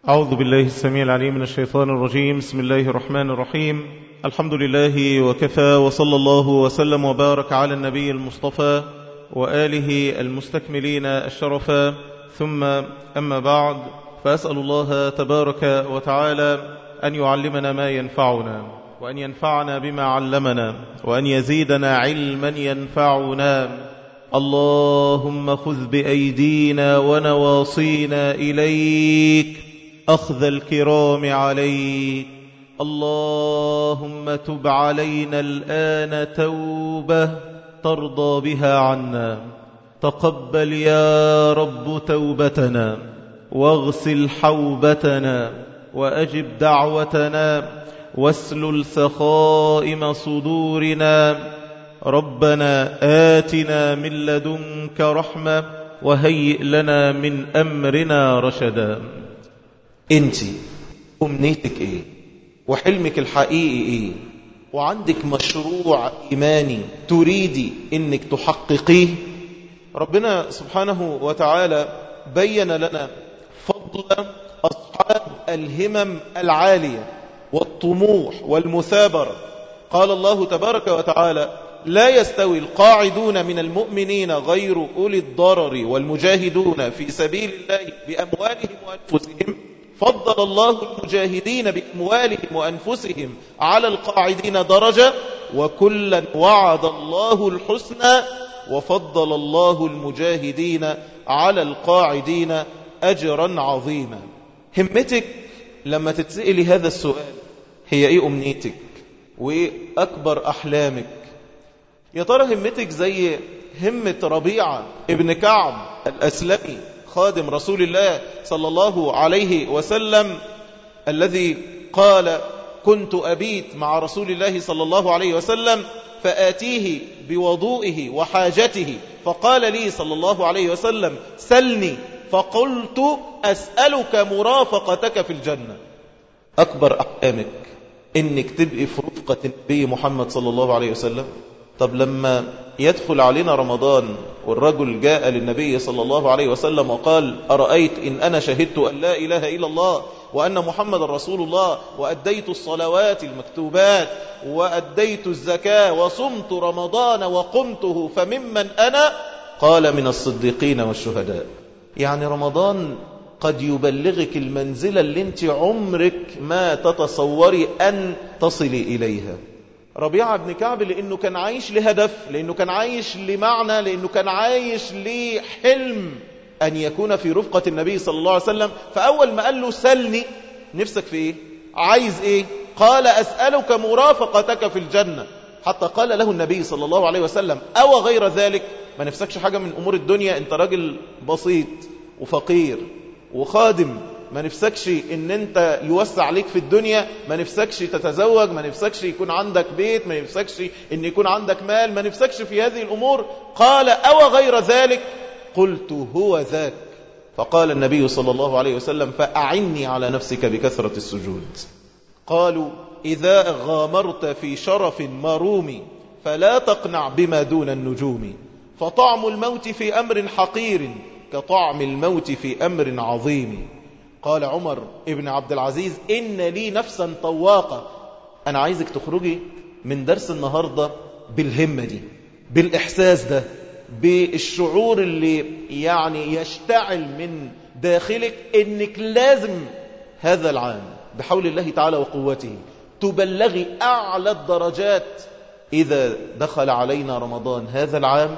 أعوذ بالله السميع العليم من الشيطان الرجيم بسم الله الرحمن الرحيم الحمد لله وكفى وصلى الله وسلم وبارك على النبي المصطفى وآله المستكملين الشرفا ثم أما بعد فأسأل الله تبارك وتعالى أن يعلمنا ما ينفعنا وأن ينفعنا بما علمنا وأن يزيدنا علما ينفعنا اللهم خذ بأيدينا ونواصينا إليك أخذ الكرام عليك اللهم تب علينا الآن توبة ترضى بها عنا تقبل يا رب توبتنا واغسل حوبتنا وأجب دعوتنا واسلل سخائم صدورنا ربنا آتنا من لدنك رحمة وهيئ لنا من أمرنا رشدا انت امنيتك ايه وحلمك الحقيقي ايه وعندك مشروع ايماني تريدي انك تحققيه ربنا سبحانه وتعالى بين لنا فضل أصحاب الهمم العالية والطموح والمثابرة قال الله تبارك وتعالى لا يستوي القاعدون من المؤمنين غير أولي الضرر والمجاهدون في سبيل الله بأموالهم وأنفسهم فضل الله المجاهدين بأموالهم وأنفسهم على القاعدين درجة وكلا وعد الله الحسنى وفضل الله المجاهدين على القاعدين أجرا عظيما همتك لما تتسئلي هذا السؤال هي ايه امنيتك وايه اكبر احلامك يا ترى همتك زي همة ربيعة ابن كعب الأسلمي خادم رسول الله صلى الله عليه وسلم الذي قال كنت أبيت مع رسول الله صلى الله عليه وسلم فآتيه بوضوئه وحاجته فقال لي صلى الله عليه وسلم سلني فقلت أسألك مرافقتك في الجنة أكبر أحلامك إنك تبقي في رفقة النبي محمد صلى الله عليه وسلم طب لما يدخل علينا رمضان والرجل جاء للنبي صلى الله عليه وسلم وقال أرأيت إن أنا شهدت أن لا إله إلا الله وأن محمد رسول الله وأديت الصلوات المكتوبات وأديت الزكاة وصمت رمضان وقمته فممن أنا قال من الصديقين والشهداء يعني رمضان قد يبلغك المنزلة اللي انت عمرك ما تتصوري أن تصلي إليها ربيعة بن كعب لأنه كان عايش لهدف لأنه كان عايش لمعنى لأنه كان عايش لحلم أن يكون في رفقة النبي صلى الله عليه وسلم فأول ما قال له سلني نفسك في إيه عايز إيه قال أسألك مرافقتك في الجنة حتى قال له النبي صلى الله عليه وسلم أو غير ذلك ما نفسكش حاجة من أمور الدنيا أنت راجل بسيط وفقير وخادم ما نفسكش ان انت يوسع عليك في الدنيا ما نفسكش تتزوج ما نفسكش يكون عندك بيت ما نفسكش ان يكون عندك مال ما نفسكش في هذه الامور قال او غير ذلك قلت هو ذاك فقال النبي صلى الله عليه وسلم فأعني على نفسك بكثرة السجود قالوا إذا غامرت في شرف مروم فلا تقنع بما دون النجوم فطعم الموت في أمر حقير كطعم الموت في أمر عظيم قال عمر ابن عبد العزيز إن لي نفسا طواقة أنا عايزك تخرجي من درس النهاردة بالهمة دي بالإحساس ده بالشعور اللي يعني يشتعل من داخلك إنك لازم هذا العام بحول الله تعالى وقوته تبلغي أعلى الدرجات إذا دخل علينا رمضان هذا العام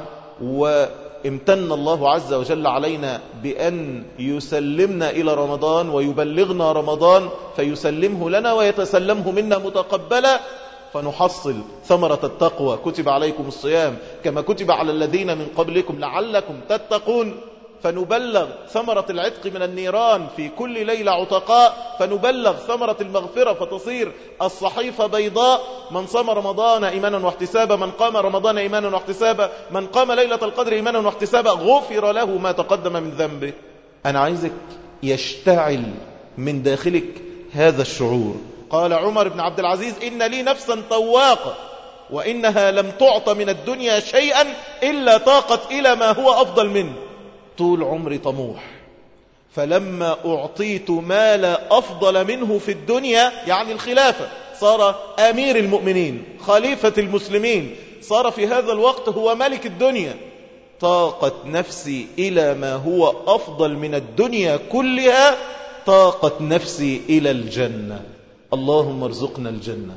وامتن الله عز وجل علينا بأن يسلمنا إلى رمضان ويبلغنا رمضان فيسلمه لنا ويتسلمه منا متقبلا فنحصل ثمرة التقوى كتب عليكم الصيام كما كتب على الذين من قبلكم لعلكم تتقون فنبلغ ثمرة العتق من النيران في كل ليلة عتقاء فنبلغ ثمرة المغفرة فتصير الصحيفة بيضاء من صام رمضان إيمانا واحتسابا من قام رمضان إيمانا واحتسابا من قام ليلة القدر إيمانا واحتسابا غفر له ما تقدم من ذنبه أنا عايزك يشتعل من داخلك هذا الشعور قال عمر بن عبد العزيز إن لي نفسا طواقة وإنها لم تعط من الدنيا شيئا إلا طاقت إلى ما هو أفضل منه طول عمري طموح فلما أعطيت ما لا أفضل منه في الدنيا يعني الخلافة صار أمير المؤمنين خليفة المسلمين صار في هذا الوقت هو ملك الدنيا طاقت نفسي إلى ما هو أفضل من الدنيا كلها طاقت نفسي إلى الجنة اللهم ارزقنا الجنة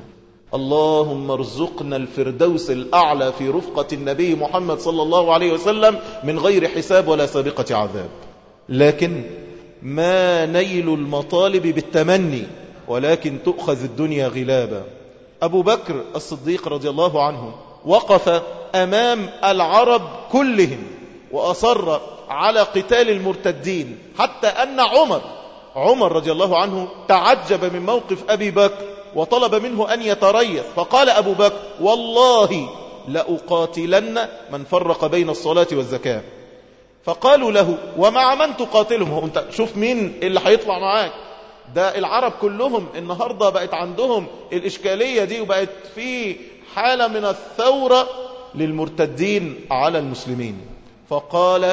اللهم ارزقنا الفردوس الأعلى في رفقة النبي محمد صلى الله عليه وسلم من غير حساب ولا سابقة عذاب لكن ما نيل المطالب بالتمني ولكن تؤخذ الدنيا غلابا أبو بكر الصديق رضي الله عنه وقف أمام العرب كلهم وأصر على قتال المرتدين حتى أن عمر عمر رضي الله عنه تعجب من موقف أبي بكر وطلب منه أن يتريث فقال أبو بكر والله لأقاتلن من فرق بين الصلاة والزكاة فقالوا له ومع من تقاتلهم هو انت شوف مين اللي هيطلع معاك ده العرب كلهم النهاردة بقت عندهم الإشكالية دي وبقت في حالة من الثورة للمرتدين على المسلمين فقال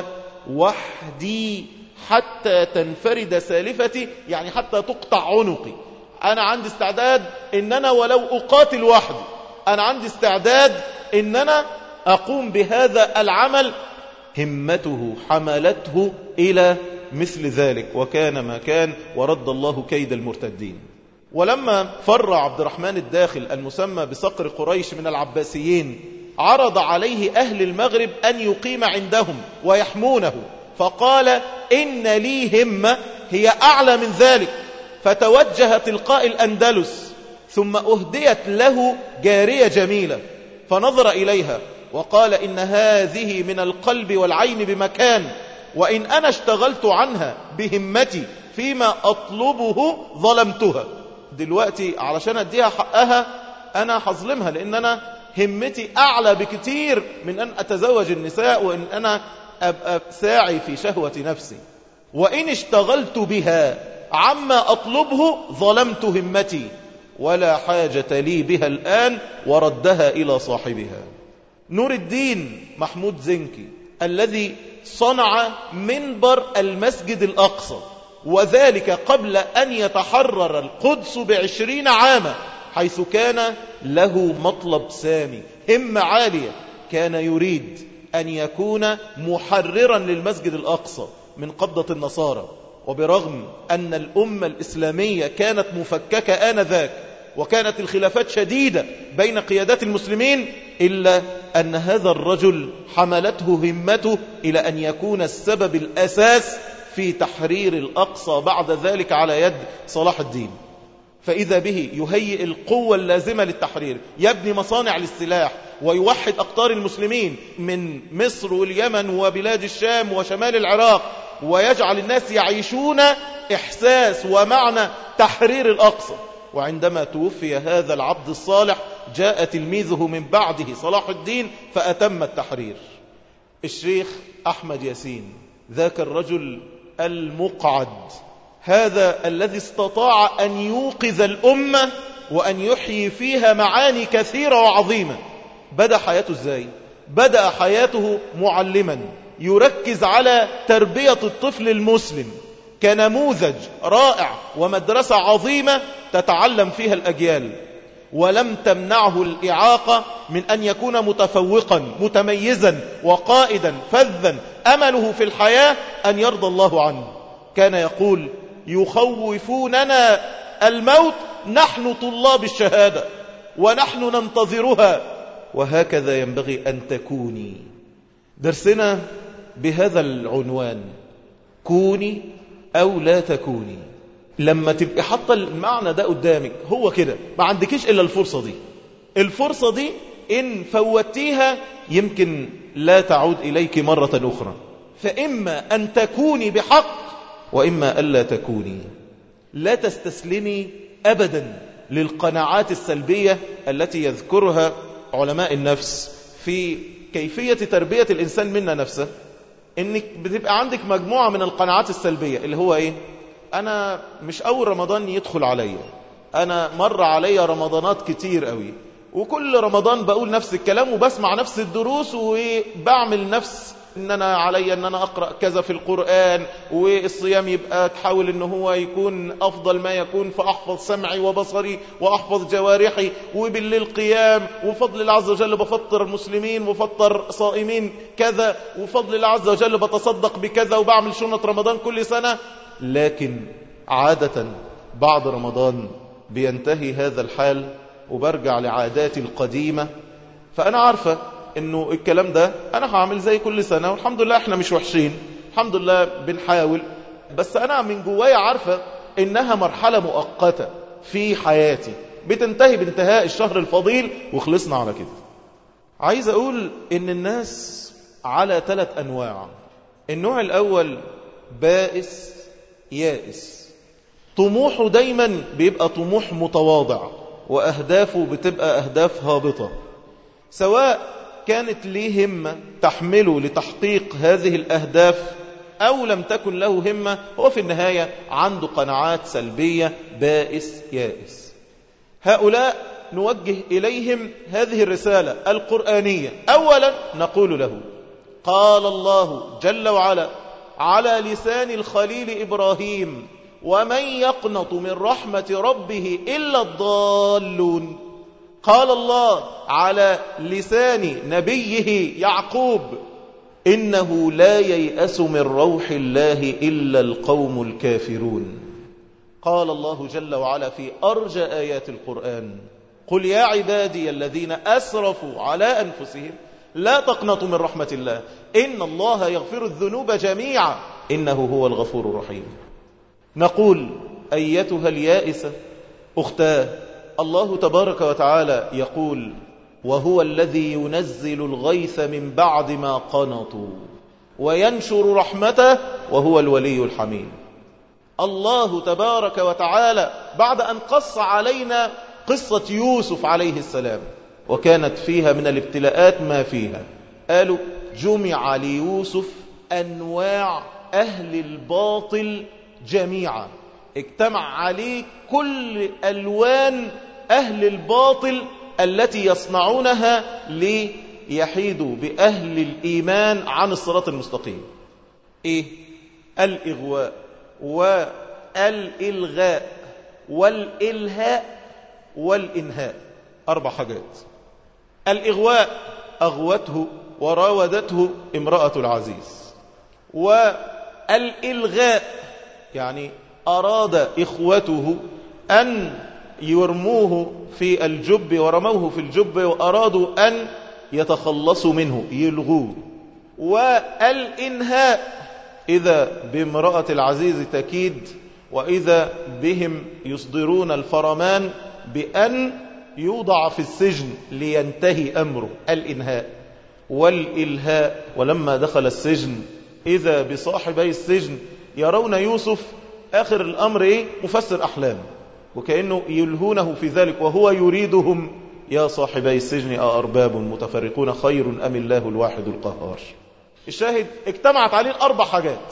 وحدي حتى تنفرد سالفتي يعني حتى تقطع عنقي أنا عندي استعداد إن أنا ولو أقاتل وحدي أنا عندي استعداد إن أنا أقوم بهذا العمل همته حملته إلى مثل ذلك وكان ما كان ورد الله كيد المرتدين ولما فر عبد الرحمن الداخل المسمى بصقر قريش من العباسيين عرض عليه أهل المغرب أن يقيم عندهم ويحمونه فقال إن لي همة هي أعلى من ذلك فتوجه تلقاء الأندلس ثم أهديت له جارية جميلة فنظر إليها وقال إن هذه من القلب والعين بمكان وإن أنا اشتغلت عنها بهمتي فيما أطلبه ظلمتها دلوقتي علشان أديها حقها أنا هظلمها لأن أنا همتي أعلى بكتير من أن أتزوج النساء وإن أنا أبقى ساعي في شهوة نفسي وإن اشتغلت بها عما أطلبه ظلمت همتي ولا حاجة لي بها الآن وردها إلى صاحبها نور الدين محمود زنكي الذي صنع منبر المسجد الأقصى وذلك قبل أن يتحرر القدس بعشرين عاما حيث كان له مطلب سامي همة عالية كان يريد أن يكون محررا للمسجد الأقصى من قبضة النصارى وبرغم أن الأمة الإسلامية كانت مفككة آنذاك وكانت الخلافات شديدة بين قيادات المسلمين إلا أن هذا الرجل حملته همته إلى أن يكون السبب الأساس في تحرير الأقصى بعد ذلك على يد صلاح الدين فإذا به يهيئ القوة اللازمة للتحرير يبني مصانع للسلاح ويوحد أقطار المسلمين من مصر واليمن وبلاد الشام وشمال العراق ويجعل الناس يعيشون إحساس ومعنى تحرير الأقصى وعندما توفي هذا العبد الصالح جاء تلميذه من بعده صلاح الدين فأتم التحرير الشيخ أحمد ياسين ذاك الرجل المقعد هذا الذي استطاع أن يوقظ الأمة وأن يحيي فيها معاني كثيرة وعظيمة بدأ حياته ازاي بدأ حياته معلما يركز على تربية الطفل المسلم كنموذج رائع ومدرسة عظيمة تتعلم فيها الأجيال ولم تمنعه الإعاقة من أن يكون متفوقا متميزا وقائدا فذا أمله في الحياة أن يرضى الله عنه كان يقول يخوفوننا الموت نحن طلاب الشهادة ونحن ننتظرها وهكذا ينبغي أن تكوني درسنا بهذا العنوان كوني أو لا تكوني لما تبقى حاطه المعنى ده قدامك هو كده ما عندكيش إلا الفرصة دي الفرصة دي إن فوتيها يمكن لا تعود إليك مرة أخرى فإما أن تكوني بحق وإما ألا تكوني لا تستسلمي أبدا للقناعات السلبية التي يذكرها علماء النفس في كيفية تربية الإنسان منا نفسه إنك بتبقى عندك مجموعة من القناعات السلبية اللي هو إيه أنا مش أول رمضان يدخل عليا أنا مر عليا رمضانات كتير قوي وكل رمضان بقول نفس الكلام وبسمع نفس الدروس وبعمل نفس ان انا علي ان انا اقرا كذا في القران والصيام يبقى تحاول ان هو يكون افضل ما يكون فاحفظ سمعي وبصري واحفظ جوارحي وبالليل قيام وفضل الله عز وجل بفطر المسلمين وفطر صائمين كذا وفضل الله عز وجل بتصدق بكذا وبعمل شنة رمضان كل سنة لكن عادة بعد رمضان بينتهي هذا الحال وبرجع لعاداتي القديمة فأنا عارفة انه الكلام ده انا هعمل زي كل سنة والحمد لله احنا مش وحشين الحمد لله بنحاول بس انا من جوايا عارفة انها مرحلة مؤقتة في حياتي بتنتهي بانتهاء الشهر الفضيل وخلصنا على كده عايز اقول ان الناس على ثلاث انواع النوع الاول بائس يائس طموحه دايما بيبقى طموح متواضع واهدافه بتبقى اهداف هابطة سواء كانت ليه همة تحمله لتحقيق هذه الأهداف أو لم تكن له همة هو في النهاية عنده قناعات سلبية بائس يائس هؤلاء نوجه إليهم هذه الرسالة القرآنية أولا نقول له قال الله جل وعلا على لسان الخليل إبراهيم ومن يقنط من رحمة ربه إلا الضالون قال الله على لسان نبيه يعقوب إنه لا ييأس من روح الله إلا القوم الكافرون قال الله جل وعلا في أرجى آيات القرآن قل يا عبادي الذين أسرفوا على أنفسهم لا تقنطوا من رحمة الله إن الله يغفر الذنوب جميعا إنه هو الغفور الرحيم نقول أيتها اليائسة أختاه الله تبارك وتعالى يقول وهو الذي ينزل الغيث من بعد ما قنطوا وينشر رحمته وهو الولي الحميد الله تبارك وتعالى بعد أن قص علينا قصة يوسف عليه السلام وكانت فيها من الابتلاءات ما فيها قالوا جمع ليوسف أنواع أهل الباطل جميعا اجتمع عليه كل ألوان أهل الباطل التي يصنعونها ليحيدوا بأهل الإيمان عن الصراط المستقيم إيه؟ الإغواء والإلغاء والإلهاء والإنهاء أربع حاجات الإغواء أغوته وراودته امرأة العزيز والإلغاء يعني أراد إخوته أن يرموه في الجب ورموه في الجب وأرادوا أن يتخلصوا منه يلغوه والإنهاء إذا بامرأة العزيز تكيد وإذا بهم يصدرون الفرمان بأن يوضع في السجن لينتهي أمره الإنهاء والإلهاء ولما دخل السجن إذا بصاحبي السجن يرون يوسف آخر الأمر إيه؟ مفسر أحلام وكأنه يلهونه في ذلك وهو يريدهم يا صاحبي السجن أأرباب متفرقون خير أم الله الواحد القهار الشاهد اجتمعت عليه الأربع حاجات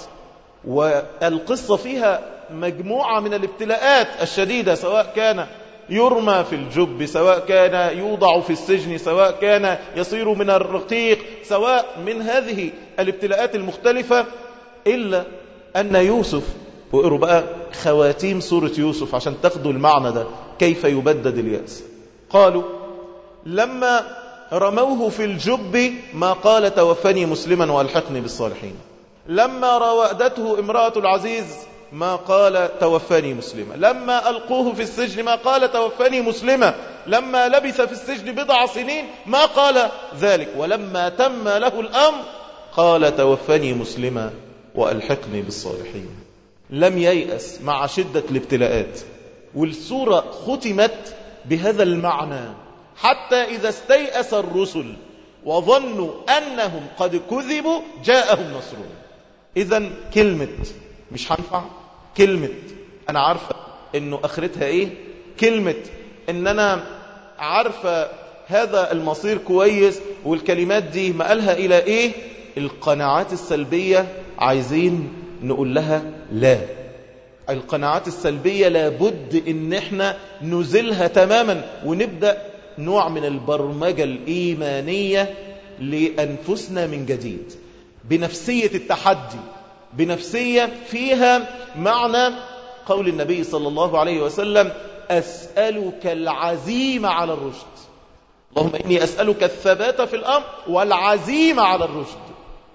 والقصة فيها مجموعة من الابتلاءات الشديدة سواء كان يرمى في الجب سواء كان يوضع في السجن سواء كان يصير من الرقيق سواء من هذه الابتلاءات المختلفة إلا أن يوسف وقروا بقى خواتيم سورة يوسف عشان تاخدوا المعنى ده كيف يبدد اليأس قالوا لما رموه في الجب ما قال توفني مسلما والحقني بالصالحين لما راودته امرأة العزيز ما قال توفني مسلما لما ألقوه في السجن ما قال توفني مسلما لما لبث في السجن بضع سنين ما قال ذلك ولما تم له الأمر قال توفني مسلما وألحقني بالصالحين لم ييأس مع شدة الابتلاءات والسورة ختمت بهذا المعنى حتى إذا استيأس الرسل وظنوا أنهم قد كذبوا جاءهم نصرهم إذا كلمة مش هنفع كلمة أنا عارفة إنه آخرتها إيه كلمة إن أنا عارفة هذا المصير كويس والكلمات دي مقالها إلى إيه القناعات السلبية عايزين نقول لها لا القناعات السلبية لابد ان احنا نزلها تماما ونبدأ نوع من البرمجة الإيمانية لأنفسنا من جديد بنفسية التحدي بنفسية فيها معنى قول النبي صلى الله عليه وسلم أسألك العزيمة على الرشد اللهم إني أسألك الثبات في الأمر والعزيمة على الرشد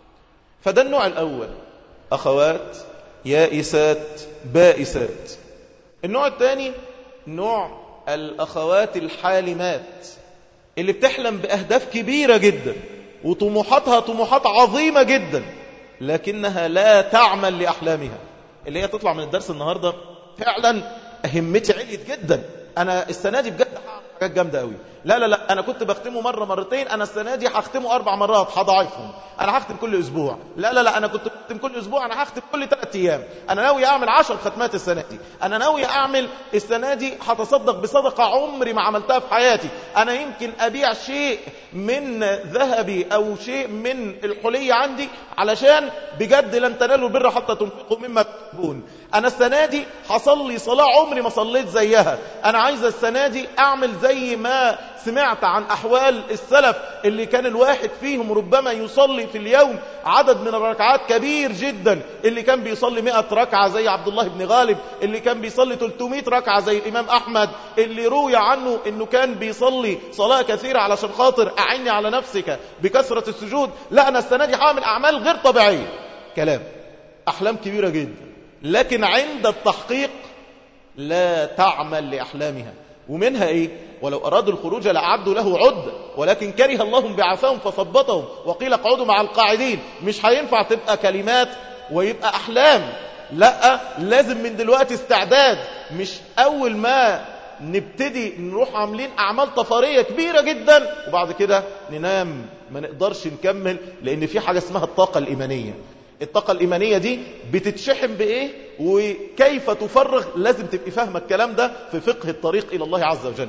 فده النوع الأول أخوات يائسات بائسات النوع الثاني نوع الأخوات الحالمات اللي بتحلم بأهداف كبيرة جدا وطموحاتها طموحات عظيمة جدا لكنها لا تعمل لأحلامها اللي هي تطلع من الدرس النهاردة فعلا همتي عليت جدا أنا السنة دي بجد حاجات جامدة قوي لا لا لا أنا كنت بختمه مرة مرتين أنا السنة دي هختمه أربع مرات هضاعفهم أنا هختم كل أسبوع لا لا لا أنا كنت بختم كل أسبوع أنا هختم كل ثلاث أيام أنا ناوي أعمل عشر ختمات السنة دي أنا ناوي أعمل السنة دي هتصدق بصدقة عمري ما عملتها في حياتي أنا يمكن أبيع شيء من ذهبي أو شيء من الحلية عندي علشان بجد لن تنالوا البر حتى تنفقوا مما تحبون أنا السنة دي هصلي صلاة عمري ما صليت زيها أنا عايز السنة دي أعمل زي ما سمعت عن أحوال السلف اللي كان الواحد فيهم ربما يصلي في اليوم عدد من الركعات كبير جدا اللي كان بيصلي 100 ركعة زي عبد الله بن غالب اللي كان بيصلي 300 ركعة زي الإمام أحمد اللي روي عنه أنه كان بيصلي صلاة كثيرة علشان خاطر أعني على نفسك بكثرة السجود لا أنا السنة دي هعمل أعمال غير طبيعية كلام أحلام كبيرة جدا لكن عند التحقيق لا تعمل لأحلامها ومنها إيه ولو أرادوا الخروج لأعدوا له عدة ولكن كره الله بعثهم فثبطهم وقيل اقعدوا مع القاعدين مش هينفع تبقى كلمات ويبقى أحلام لا لازم من دلوقتي استعداد مش أول ما نبتدي نروح عاملين أعمال طفرية كبيرة جدا وبعد كده ننام ما نقدرش نكمل لأن في حاجة اسمها الطاقة الإيمانية الطاقة الإيمانية دي بتتشحن بإيه وكيف تفرغ لازم تبقي فاهمة الكلام ده في فقه الطريق إلى الله عز وجل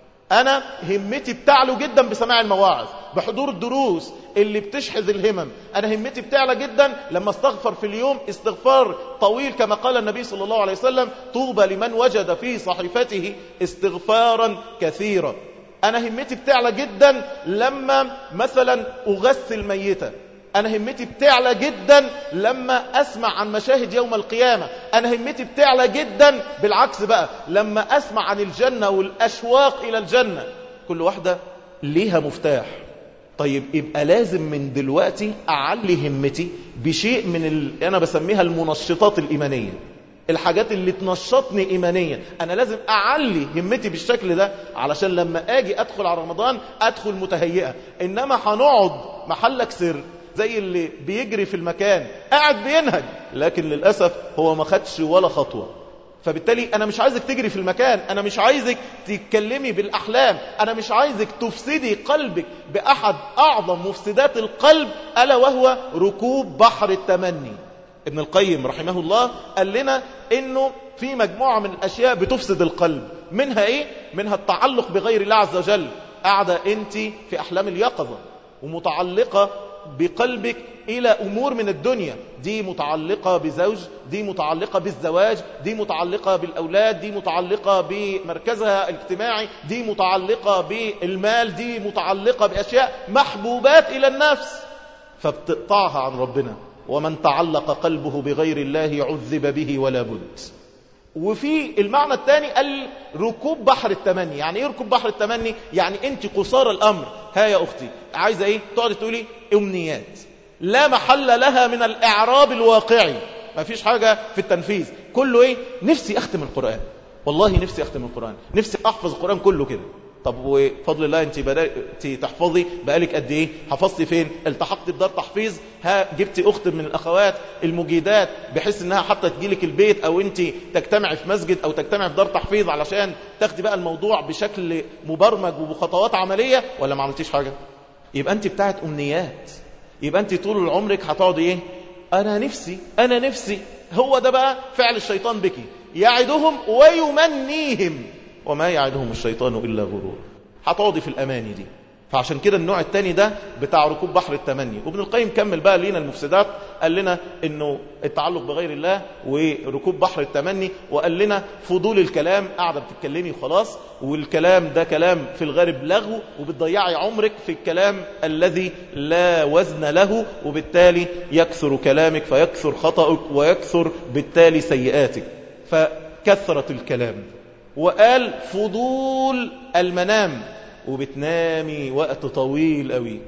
أنا همتي بتعلو جدا بسماع المواعظ بحضور الدروس اللي بتشحذ الهمم أنا همتي بتعلى جدا لما استغفر في اليوم استغفار طويل كما قال النبي صلى الله عليه وسلم طوبى لمن وجد في صحيفته استغفارا كثيرا أنا همتي بتعلى جدا لما مثلا أغسل ميتة أنا همتي بتعلى جدا لما أسمع عن مشاهد يوم القيامة أنا همتي بتعلى جدا بالعكس بقى لما أسمع عن الجنة والأشواق إلى الجنة كل واحدة ليها مفتاح طيب يبقى لازم من دلوقتي أعلي همتي بشيء من ال... أنا بسميها المنشطات الإيمانية الحاجات اللي تنشطني إيمانيا أنا لازم أعلي همتي بالشكل ده علشان لما أجي أدخل على رمضان أدخل متهيئة إنما هنقعد محلك سر زي اللي بيجري في المكان قاعد بينهج لكن للأسف هو ما خدش ولا خطوة فبالتالي أنا مش عايزك تجري في المكان أنا مش عايزك تتكلمي بالأحلام أنا مش عايزك تفسدي قلبك بأحد أعظم مفسدات القلب ألا وهو ركوب بحر التمني ابن القيم رحمه الله قال لنا انه في مجموعة من الاشياء بتفسد القلب منها ايه منها التعلق بغير الله عز وجل قاعدة انت في احلام اليقظة ومتعلقة بقلبك إلى أمور من الدنيا دي متعلقة بزوج دي متعلقة بالزواج دي متعلقة بالأولاد دي متعلقة بمركزها الاجتماعي دي متعلقة بالمال دي متعلقة بأشياء محبوبات إلى النفس فبتقطعها عن ربنا ومن تعلق قلبه بغير الله عذب به ولا بد وفي المعنى الثاني قال ركوب بحر التمني يعني ايه ركوب بحر التمني يعني انت قصار الامر ها يا اختي عايزه ايه تقعدي تقولي امنيات لا محل لها من الاعراب الواقعي ما فيش حاجه في التنفيذ كله ايه نفسي اختم القران والله نفسي اختم القران نفسي احفظ القران كله كده طب وفضل الله انت بدأت تحفظي بقالك قد ايه حفظتي فين التحقت بدار تحفيظ ها جبتي اخت من الاخوات المجيدات بحيث انها حتى تجيلك البيت او انت تجتمعي في مسجد او تجتمعي في دار تحفيظ علشان تاخدي بقى الموضوع بشكل مبرمج وبخطوات عملية ولا ما عملتيش حاجة يبقى انت بتاعت امنيات يبقى انت طول عمرك هتقعدي ايه انا نفسي انا نفسي هو ده بقى فعل الشيطان بك يعدهم ويمنيهم وما يعدهم الشيطان إلا غرور هتقعدي في الأماني دي فعشان كده النوع الثاني ده بتاع ركوب بحر التمني وابن القيم كمل بقى لينا المفسدات قال لنا انه التعلق بغير الله وركوب بحر التمني وقال لنا فضول الكلام قاعده بتتكلمي وخلاص والكلام ده كلام في الغالب لغو وبتضيعي عمرك في الكلام الذي لا وزن له وبالتالي يكثر كلامك فيكثر خطأك ويكثر بالتالي سيئاتك فكثرة الكلام وقال فضول المنام وبتنامي وقت طويل قوي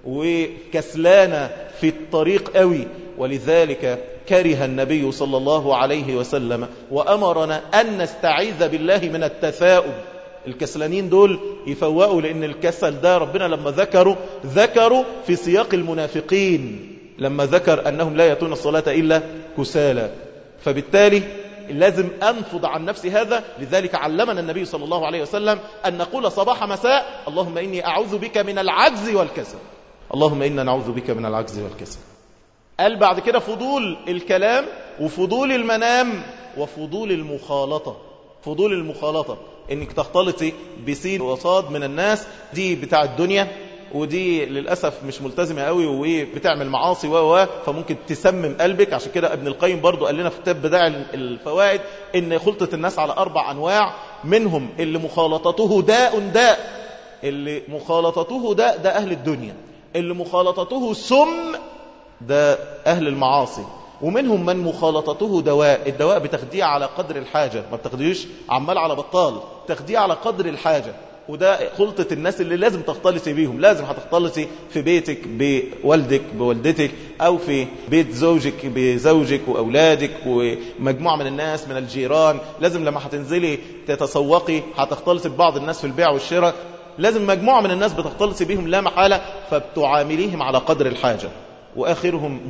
وكسلانة في الطريق قوي ولذلك كره النبي صلى الله عليه وسلم وأمرنا أن نستعيذ بالله من التثاؤب الكسلانين دول يفوقوا لأن الكسل ده ربنا لما ذكروا ذكروا في سياق المنافقين لما ذكر أنهم لا يأتون الصلاة إلا كسالى فبالتالي لازم أنفض عن نفسي هذا لذلك علمنا النبي صلى الله عليه وسلم أن نقول صباح مساء اللهم إني أعوذ بك من العجز والكسل اللهم إنا نعوذ بك من العجز والكسل قال بعد كده فضول الكلام وفضول المنام وفضول المخالطة فضول المخالطة انك تختلطي بسين وصاد من الناس دي بتاع الدنيا ودي للأسف مش ملتزمة قوي وبتعمل معاصي و فممكن تسمم قلبك عشان كده ابن القيم برضو قال لنا في كتاب بداع الفوائد ان خلطة الناس على أربع أنواع منهم اللي مخالطته داء داء اللي مخالطته داء ده أهل الدنيا اللي مخالطته سم ده أهل المعاصي ومنهم من مخالطته دواء الدواء بتخديه على قدر الحاجة ما بتخديش عمال على بطال تخديه على قدر الحاجة وده خلطة الناس اللي لازم تختلطي بيهم لازم هتختلطي في بيتك بوالدك بوالدتك أو في بيت زوجك بزوجك وأولادك ومجموعة من الناس من الجيران لازم لما هتنزلي تتسوقي هتختلطي ببعض الناس في البيع والشراء لازم مجموعة من الناس بتختلطي بيهم لا محالة فبتعامليهم على قدر الحاجة وآخرهم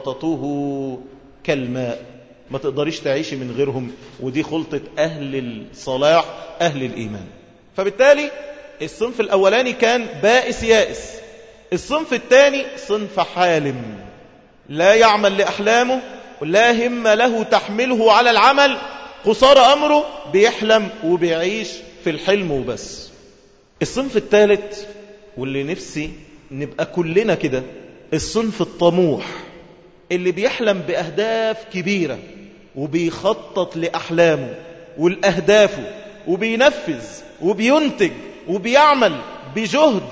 مخالطته كالماء ما تقدريش تعيشي من غيرهم ودي خلطة أهل الصلاح أهل الإيمان فبالتالي الصنف الأولاني كان بائس يائس الصنف الثاني صنف حالم لا يعمل لأحلامه ولا هم له تحمله على العمل قصار أمره بيحلم وبيعيش في الحلم وبس الصنف الثالث واللي نفسي نبقى كلنا كده الصنف الطموح اللي بيحلم بأهداف كبيرة وبيخطط لأحلامه والأهدافه وبينفذ وبينتج وبيعمل بجهد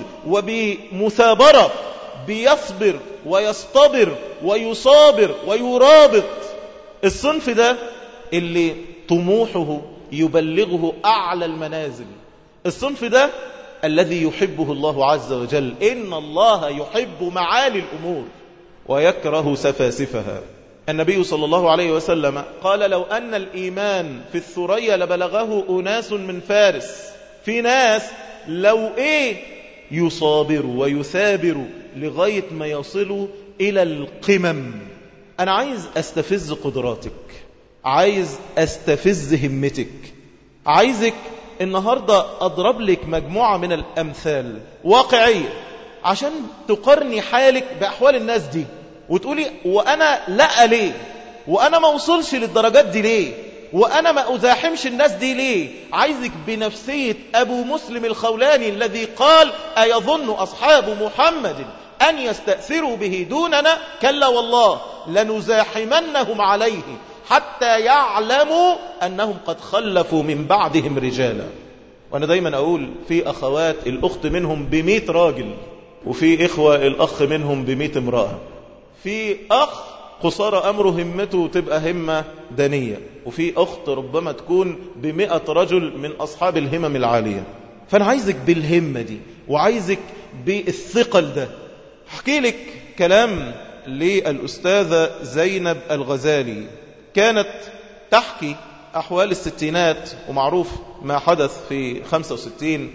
وبمثابرة بيصبر ويصطبر ويصابر ويرابط الصنف ده اللي طموحه يبلغه أعلى المنازل الصنف ده الذي يحبه الله عز وجل إن الله يحب معالي الأمور ويكره سفاسفها النبي صلى الله عليه وسلم قال لو أن الإيمان في الثريا لبلغه أناس من فارس في ناس لو إيه يصابروا ويثابروا لغاية ما يصلوا إلى القمم أنا عايز أستفز قدراتك عايز أستفز همتك عايزك النهاردة أضرب لك مجموعة من الأمثال واقعية عشان تقرني حالك بأحوال الناس دي وتقولي وأنا لا ليه وأنا ما وصلش للدرجات دي ليه وأنا ما أزاحمش الناس دي ليه عايزك بنفسية أبو مسلم الخولاني الذي قال أيظن أصحاب محمد أن يستأثروا به دوننا كلا والله لنزاحمنهم عليه حتى يعلموا أنهم قد خلفوا من بعدهم رجالا وأنا دايما أقول في أخوات الأخت منهم بمئة راجل وفي إخوة الأخ منهم بمئة امرأة في أخ قصار أمره همته تبقى همة دانية وفي أخت ربما تكون بمئة رجل من أصحاب الهمم العالية فأنا عايزك بالهمة دي وعايزك بالثقل ده احكي لك كلام للأستاذة زينب الغزالي كانت تحكي أحوال الستينات ومعروف ما حدث في 65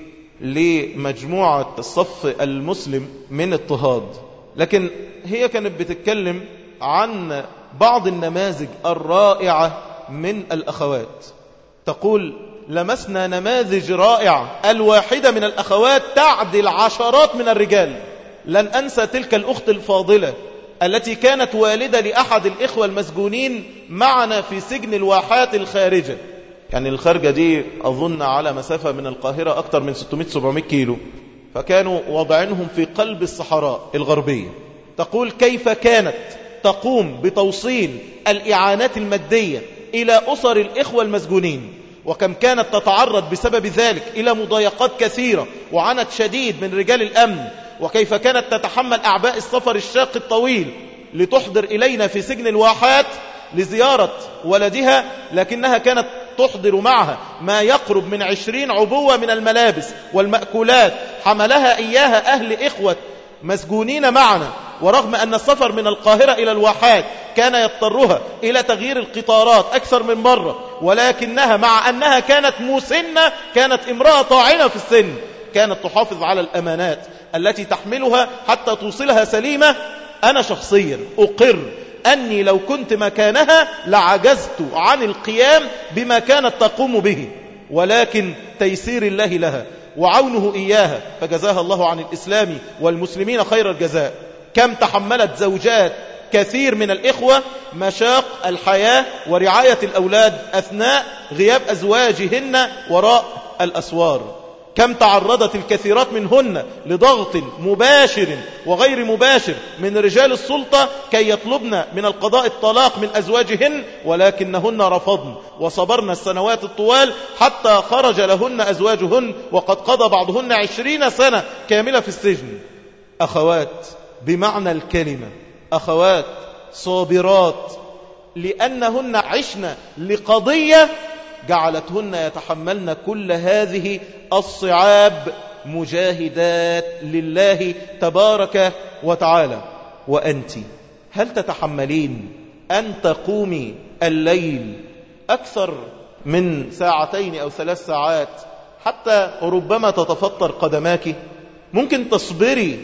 لمجموعة الصف المسلم من اضطهاد لكن هي كانت بتتكلم عن بعض النماذج الرائعة من الأخوات تقول لمسنا نماذج رائعة الواحدة من الأخوات تعدل عشرات من الرجال لن أنسى تلك الأخت الفاضلة التي كانت والدة لأحد الإخوة المسجونين معنا في سجن الواحات الخارجة يعني الخارجة دي أظن على مسافة من القاهرة أكثر من 600-700 كيلو فكانوا وضعينهم في قلب الصحراء الغربية تقول كيف كانت تقوم بتوصيل الإعانات المادية إلى أسر الإخوة المسجونين وكم كانت تتعرض بسبب ذلك إلى مضايقات كثيرة وعنت شديد من رجال الأمن وكيف كانت تتحمل أعباء السفر الشاق الطويل لتحضر إلينا في سجن الواحات لزيارة ولدها لكنها كانت تحضر معها ما يقرب من عشرين عبوة من الملابس والمأكولات حملها إياها أهل إخوة مسجونين معنا ورغم أن السفر من القاهرة إلى الواحات كان يضطرها إلى تغيير القطارات أكثر من مرة ولكنها مع أنها كانت مسنة كانت امرأة طاعنة في السن كانت تحافظ على الأمانات التي تحملها حتى توصلها سليمة أنا شخصيا أقر أني لو كنت مكانها لعجزت عن القيام بما كانت تقوم به ولكن تيسير الله لها وعونه إياها فجزاها الله عن الإسلام والمسلمين خير الجزاء كم تحملت زوجات كثير من الإخوة مشاق الحياة ورعاية الأولاد أثناء غياب أزواجهن وراء الأسوار كم تعرضت الكثيرات منهن لضغط مباشر وغير مباشر من رجال السلطة كي يطلبن من القضاء الطلاق من أزواجهن ولكنهن رفضن وصبرن السنوات الطوال حتى خرج لهن أزواجهن وقد قضى بعضهن عشرين سنة كاملة في السجن أخوات بمعنى الكلمة أخوات صابرات لأنهن عشن لقضية جعلتهن يتحملن كل هذه الصعاب مجاهدات لله تبارك وتعالى وأنت هل تتحملين أن تقومي الليل أكثر من ساعتين أو ثلاث ساعات حتى ربما تتفطر قدماك ممكن تصبري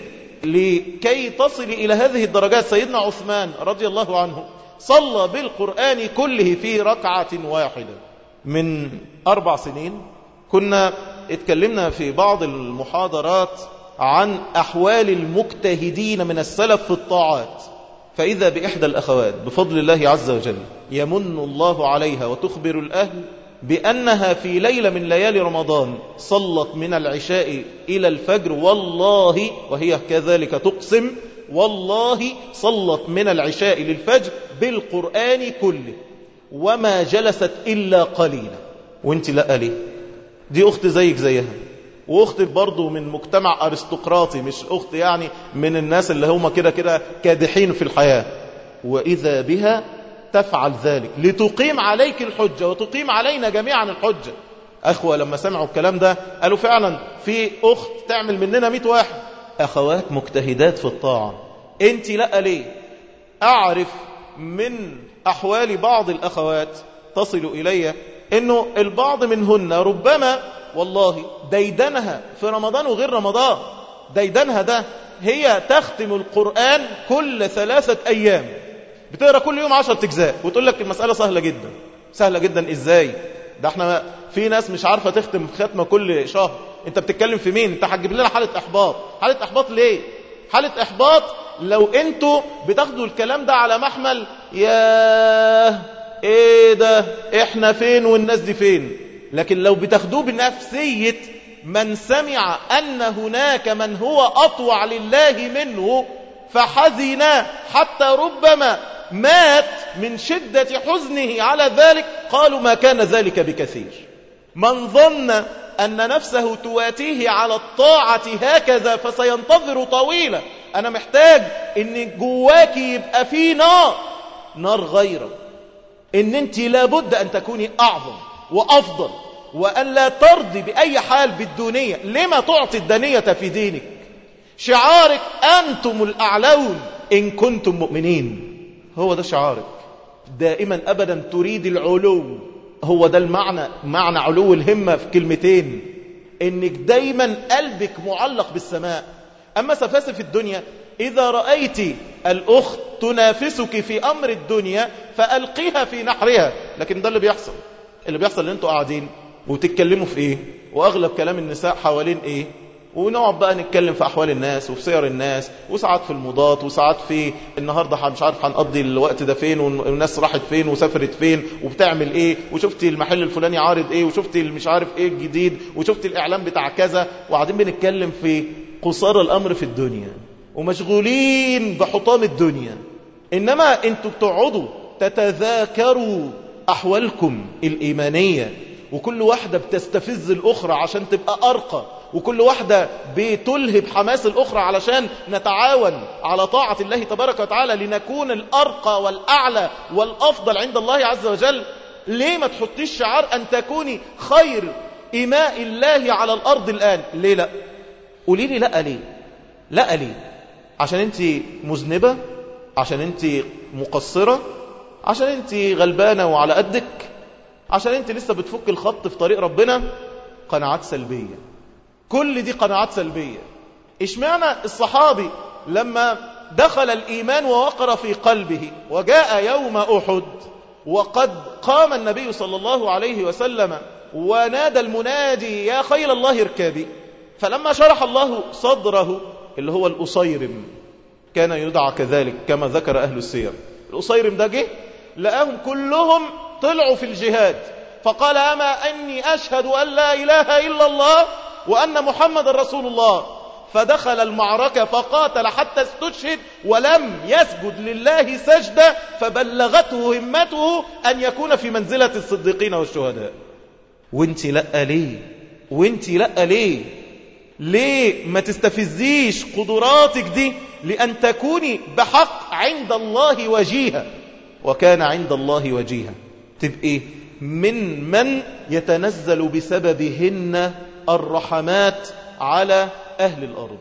لكي تصلي إلى هذه الدرجات سيدنا عثمان رضي الله عنه صلى بالقرآن كله في ركعة واحدة من أربع سنين كنا اتكلمنا في بعض المحاضرات عن أحوال المجتهدين من السلف في الطاعات فإذا بإحدى الأخوات بفضل الله عز وجل يمن الله عليها وتخبر الأهل بأنها في ليلة من ليالي رمضان صلت من العشاء إلى الفجر والله وهي كذلك تقسم والله صلت من العشاء للفجر بالقرآن كله وما جلست إلا قليلا وانت لا ليه دي أخت زيك زيها واخت برضه من مجتمع ارستقراطي مش اخت يعني من الناس اللي هم كده كده كادحين في الحياة واذا بها تفعل ذلك لتقيم عليك الحجة وتقيم علينا جميعا الحجة اخوة لما سمعوا الكلام ده قالوا فعلا في اخت تعمل مننا مئة واحد اخوات مجتهدات في الطاعة انت لا ليه اعرف من احوال بعض الاخوات تصل الي انه البعض منهن ربما والله ديدنها في رمضان وغير رمضان ديدنها ده هي تختم القرآن كل ثلاثة أيام بتقرأ كل يوم عشر تجزاء وتقول لك المسألة سهلة جدا سهلة جدا إزاي ده احنا في ناس مش عارفة تختم ختمة كل شهر انت بتتكلم في مين انت هتجيب لنا حالة احباط حالة احباط ليه حالة احباط لو انتوا بتاخدوا الكلام ده على محمل ياه ايه ده احنا فين والناس دي فين لكن لو بتاخدوه بنفسية من سمع أن هناك من هو أطوع لله منه فحزن حتى ربما مات من شدة حزنه على ذلك قالوا ما كان ذلك بكثير من ظن أن نفسه تواتيه على الطاعة هكذا فسينتظر طويلا أنا محتاج أن جواك يبقى في نار نار غيره أن أنت لابد أن تكوني أعظم وأفضل وأن لا ترضي بأي حال بالدونية لما تعطي الدنية في دينك شعارك أنتم الأعلون إن كنتم مؤمنين هو ده شعارك دائما أبدا تريد العلو هو ده المعنى معنى علو الهمة في كلمتين إنك دايما قلبك معلق بالسماء أما سفاسف الدنيا إذا رأيت الأخت تنافسك في أمر الدنيا فألقيها في نحرها لكن ده اللي بيحصل اللي بيحصل ان انتوا قاعدين وتتكلموا في ايه واغلب كلام النساء حوالين ايه ونقعد بقى نتكلم في أحوال الناس وفي سير الناس وساعات في المضاد وساعات في النهاردة مش عارف هنقضي الوقت ده فين والناس راحت فين وسافرت فين وبتعمل ايه وشفت المحل الفلاني عارض ايه وشفت مش عارف ايه الجديد وشفت الإعلان بتاع كذا وقاعدين بنتكلم في قصار الأمر في الدنيا ومشغولين بحطام الدنيا إنما انتوا بتقعدوا تتذاكروا أحوالكم الإيمانية وكل واحدة بتستفز الأخرى عشان تبقى أرقى وكل واحدة بتلهب حماس الأخرى علشان نتعاون على طاعة الله تبارك وتعالى لنكون الأرقى والأعلى والأفضل عند الله عز وجل ليه ما تحطيش شعار أن تكوني خير إماء الله على الأرض الآن ليه لا قولي لي لا ليه لا ليه عشان انت مذنبة عشان انت مقصرة عشان انت غلبانة وعلى قدك عشان انت لسه بتفك الخط في طريق ربنا قناعات سلبية كل دي قناعات سلبية اشمعنى الصحابي لما دخل الإيمان ووقر في قلبه وجاء يوم أحد وقد قام النبي صلى الله عليه وسلم ونادى المنادي يا خيل الله اركبي فلما شرح الله صدره اللي هو الأصيرم كان يدعى كذلك كما ذكر أهل السير الأصيرم ده جه لقاهم كلهم طلعوا في الجهاد فقال أما أني أشهد أن لا إله إلا الله وأن محمد رسول الله فدخل المعركة فقاتل حتى استشهد ولم يسجد لله سجدة فبلغته همته أن يكون في منزلة الصديقين والشهداء وانت لأ ليه وانت لأ ليه ليه ما تستفزيش قدراتك دي لأن تكوني بحق عند الله وجيها وكان عند الله وجيها تبقي من من يتنزل بسببهن الرحمات على أهل الأرض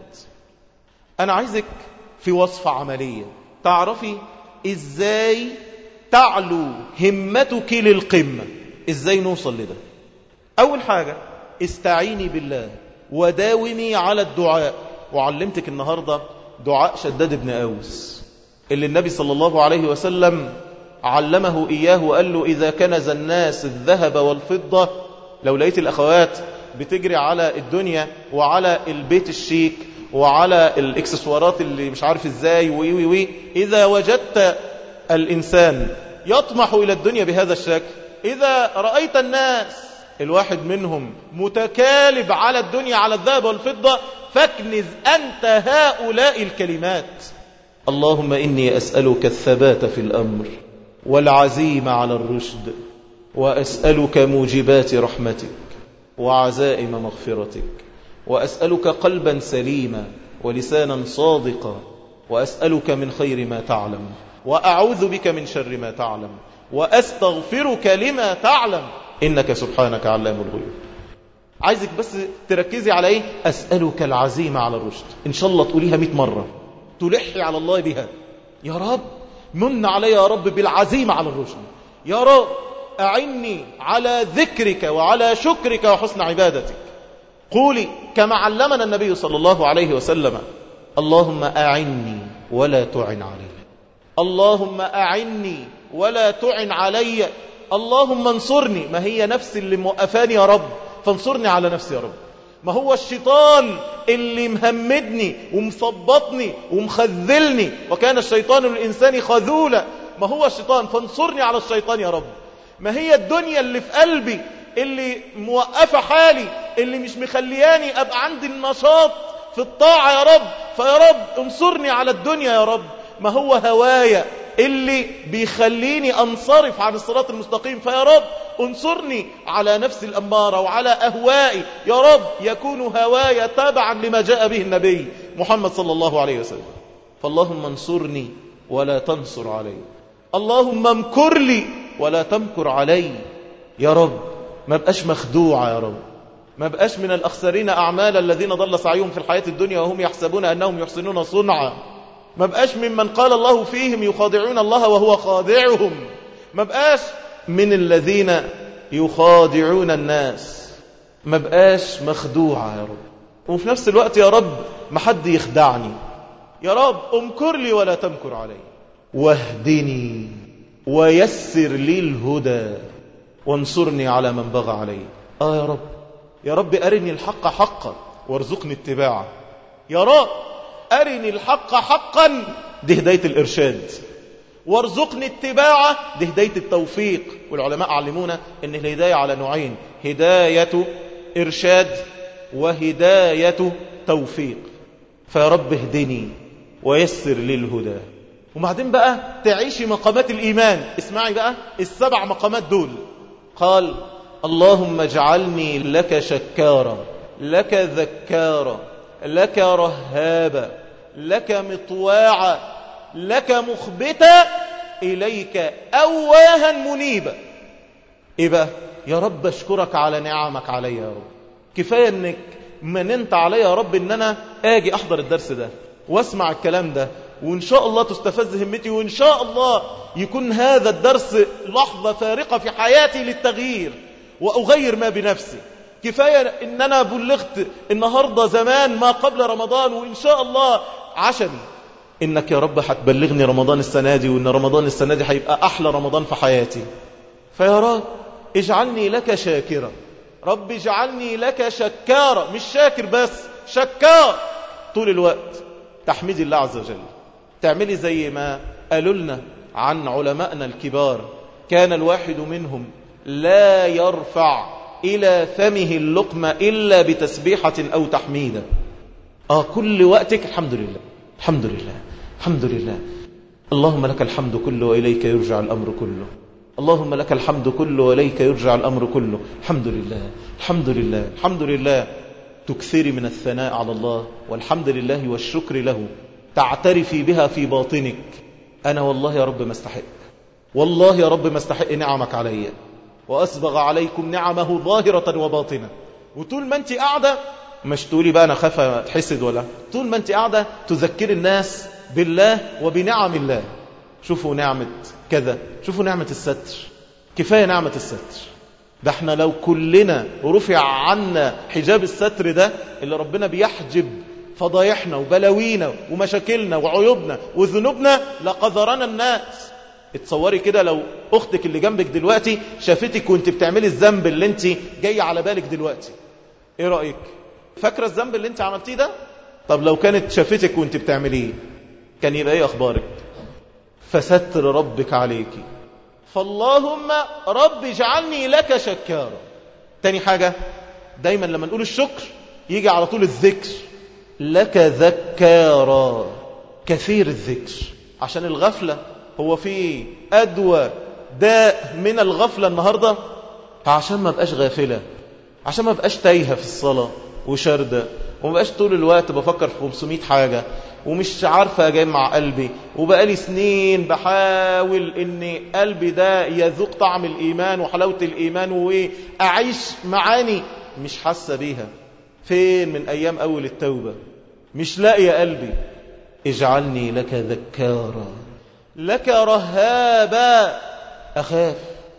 أنا عايزك في وصفة عملية تعرفي إزاي تعلو همتك للقمة إزاي نوصل لده أول حاجة استعيني بالله وداومي على الدعاء وعلمتك النهاردة دعاء شداد بن أوس اللي النبي صلى الله عليه وسلم علمه إياه وقال له إذا كنز الناس الذهب والفضة لو لقيت الأخوات بتجري على الدنيا وعلى البيت الشيك وعلى الاكسسوارات اللي مش عارف ازاي وي وي وي إذا وجدت الإنسان يطمح إلى الدنيا بهذا الشكل إذا رأيت الناس الواحد منهم متكالب على الدنيا على الذهب والفضة فاكنز أنت هؤلاء الكلمات اللهم إني أسألك الثبات في الأمر والعزيم على الرشد وأسألك موجبات رحمتك وعزائم مغفرتك وأسألك قلبا سليما ولسانا صادقا وأسألك من خير ما تعلم وأعوذ بك من شر ما تعلم وأستغفرك لما تعلم إنك سبحانك علام الغيوب عايزك بس تركزي على ايه أسألك العزيم على الرشد إن شاء الله تقوليها مئة مرة تلحي على الله بها يا رب من علي يا رب بالعزيمة على الرشد يا رب أعني على ذكرك وعلى شكرك وحسن عبادتك قولي كما علمنا النبي صلى الله عليه وسلم اللهم أعني ولا تعن علي اللهم أعني ولا تعن علي اللهم انصرني ما هي نفس اللي موقفاني يا رب فانصرني على نفسي يا رب ما هو الشيطان اللي مهمدني ومثبطني ومخذلني وكان الشيطان للإنسان خذولا ما هو الشيطان فانصرني على الشيطان يا رب ما هي الدنيا اللي في قلبي اللي موقفة حالي اللي مش مخلياني أبقى عندي النشاط في الطاعة يا رب فيا رب انصرني على الدنيا يا رب ما هو هوايا اللي بيخليني أنصرف عن الصراط المستقيم فيا رب انصرني على نفس الأمارة وعلى أهوائي يا رب يكون هوايا تابعا لما جاء به النبي محمد صلى الله عليه وسلم فاللهم انصرني ولا تنصر علي اللهم امكر لي ولا تمكر علي يا رب ما بقاش مخدوع يا رب ما بقاش من الأخسرين أعمال الذين ضل سعيهم في الحياة الدنيا وهم يحسبون أنهم يحسنون صنعا ما بقاش ممن قال الله فيهم يخادعون الله وهو خادعهم ما بقاش من الذين يخادعون الناس ما بقاش مخدوع يا رب وفي نفس الوقت يا رب ما حد يخدعني يا رب امكر لي ولا تمكر علي واهدني ويسر لي الهدى وانصرني على من بغى علي آه يا رب يا رب أرني الحق حقا وارزقني اتباعه يا رب أرني الحق حقا دي هداية الإرشاد وارزقني اتباعه دي هداية التوفيق والعلماء علمونا ان الهداية على نوعين هداية إرشاد وهداية توفيق فيا رب اهدني ويسر لي الهدى وبعدين بقى تعيشي مقامات الإيمان اسمعي بقى السبع مقامات دول قال اللهم اجعلني لك شكارا لك ذكارا لك رهابا لك مطواعا لك مخبتا إليك أواها منيبا إيه بقى يا رب أشكرك على نعمك علي يا رب كفاية أنك مننت علي يا رب أن أنا آجي أحضر الدرس ده واسمع الكلام ده وإن شاء الله تستفز همتي وإن شاء الله يكون هذا الدرس لحظة فارقة في حياتي للتغيير وأغير ما بنفسي كفاية إن أنا بلغت النهاردة زمان ما قبل رمضان وإن شاء الله عشان إنك يا رب هتبلغني رمضان السنة دي وإن رمضان السنة دي هيبقى أحلى رمضان في حياتي فيا رب اجعلني لك شاكرا رب اجعلني لك شكارا مش شاكر بس شكار طول الوقت تحميد الله عز وجل تعملي زي ما قالوا لنا عن علمائنا الكبار كان الواحد منهم لا يرفع إلى فمه اللقمة إلا بتسبيحة أو تحميدة آه كل وقتك الحمد لله الحمد لله الحمد لله اللهم لك الحمد كله وإليك يرجع الأمر كله اللهم لك الحمد كله وإليك يرجع الأمر كله الحمد لله الحمد لله الحمد لله تكثري من الثناء على الله والحمد لله والشكر له تعترفي بها في باطنك أنا والله يا رب ما استحق والله يا رب ما استحق نعمك علي وأسبغ عليكم نعمه ظاهرة وباطنة وطول ما أنت قاعدة مش تقولي بقى أنا خاف أتحسد ولا طول ما أنت قاعدة تذكر الناس بالله وبنعم الله شوفوا نعمة كذا شوفوا نعمة الستر كفاية نعمة الستر ده احنا لو كلنا رفع عنا حجاب الستر ده اللي ربنا بيحجب فضايحنا وبلاوينا ومشاكلنا وعيوبنا وذنوبنا لقذرنا الناس اتصوري كده لو اختك اللي جنبك دلوقتي شافتك وانت بتعملي الذنب اللي انت جاي على بالك دلوقتي ايه رأيك فاكرة الذنب اللي انت عملتيه ده طب لو كانت شافتك وانت بتعمليه كان يبقى ايه اخبارك فستر ربك عليك فاللهم رب اجعلني لك شكارا تاني حاجة دايما لما نقول الشكر يجي على طول الذكر لك ذكارا كثير الذكر عشان الغفلة هو في أدوى داء من الغفلة النهاردة فعشان ما بقاش غافلة عشان ما بقاش تايهة في الصلاة وشاردة وما بقاش طول الوقت بفكر في 500 حاجة ومش عارفة أجمع قلبي وبقالي سنين بحاول ان قلبي ده يذوق طعم الإيمان وحلاوة الإيمان وأعيش معاني مش حاسة بيها فين من أيام أول التوبة مش لاقي قلبي اجعلني لك ذكارا لك رهابا أخاف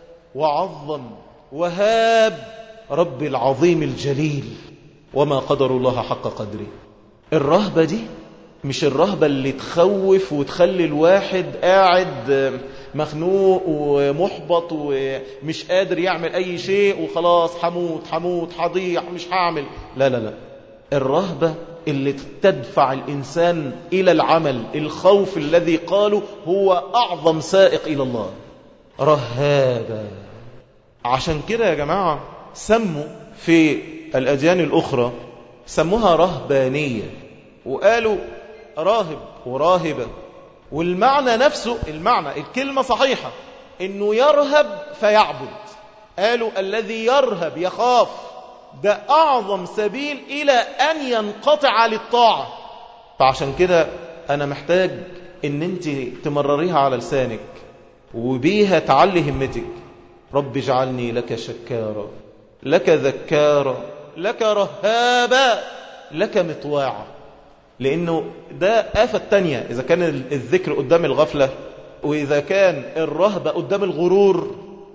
وعظم وهاب رب العظيم الجليل وما قدر الله حق قدره الرهبة دي مش الرهبة اللي تخوف وتخلي الواحد قاعد مخنوق ومحبط ومش قادر يعمل أي شيء وخلاص حموت حموت حضيع مش هعمل لا لا لا الرهبة اللي تدفع الإنسان إلى العمل الخوف الذي قالوا هو أعظم سائق إلى الله رهابا عشان كده يا جماعة سموا في الأديان الأخرى سموها رهبانية وقالوا راهب وراهبة والمعنى نفسه المعنى الكلمة صحيحة انه يرهب فيعبد قالوا الذي يرهب يخاف ده اعظم سبيل الى ان ينقطع للطاعة فعشان كده انا محتاج ان انت تمرريها على لسانك وبيها تعلي همتك رب اجعلني لك شكارا لك ذكارا لك رهابا لك مطواعا لأنه ده آفة تانية إذا كان الذكر قدام الغفلة وإذا كان الرهبة قدام الغرور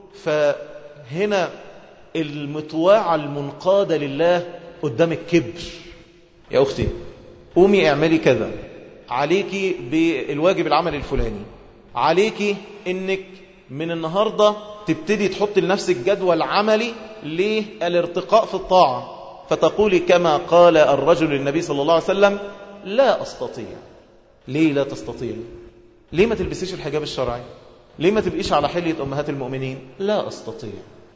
فهنا المطواعة المنقادة لله قدام الكبر يا أختي قومي اعملي كذا عليكي بالواجب العمل الفلاني عليكي انك من النهاردة تبتدي تحط لنفسك جدول عملي للارتقاء في الطاعة فتقولي كما قال الرجل للنبي صلى الله عليه وسلم لا أستطيع ليه لا تستطيع ليه ما تلبسيش الحجاب الشرعي ليه ما تبقيش على حلية أمهات المؤمنين لا أستطيع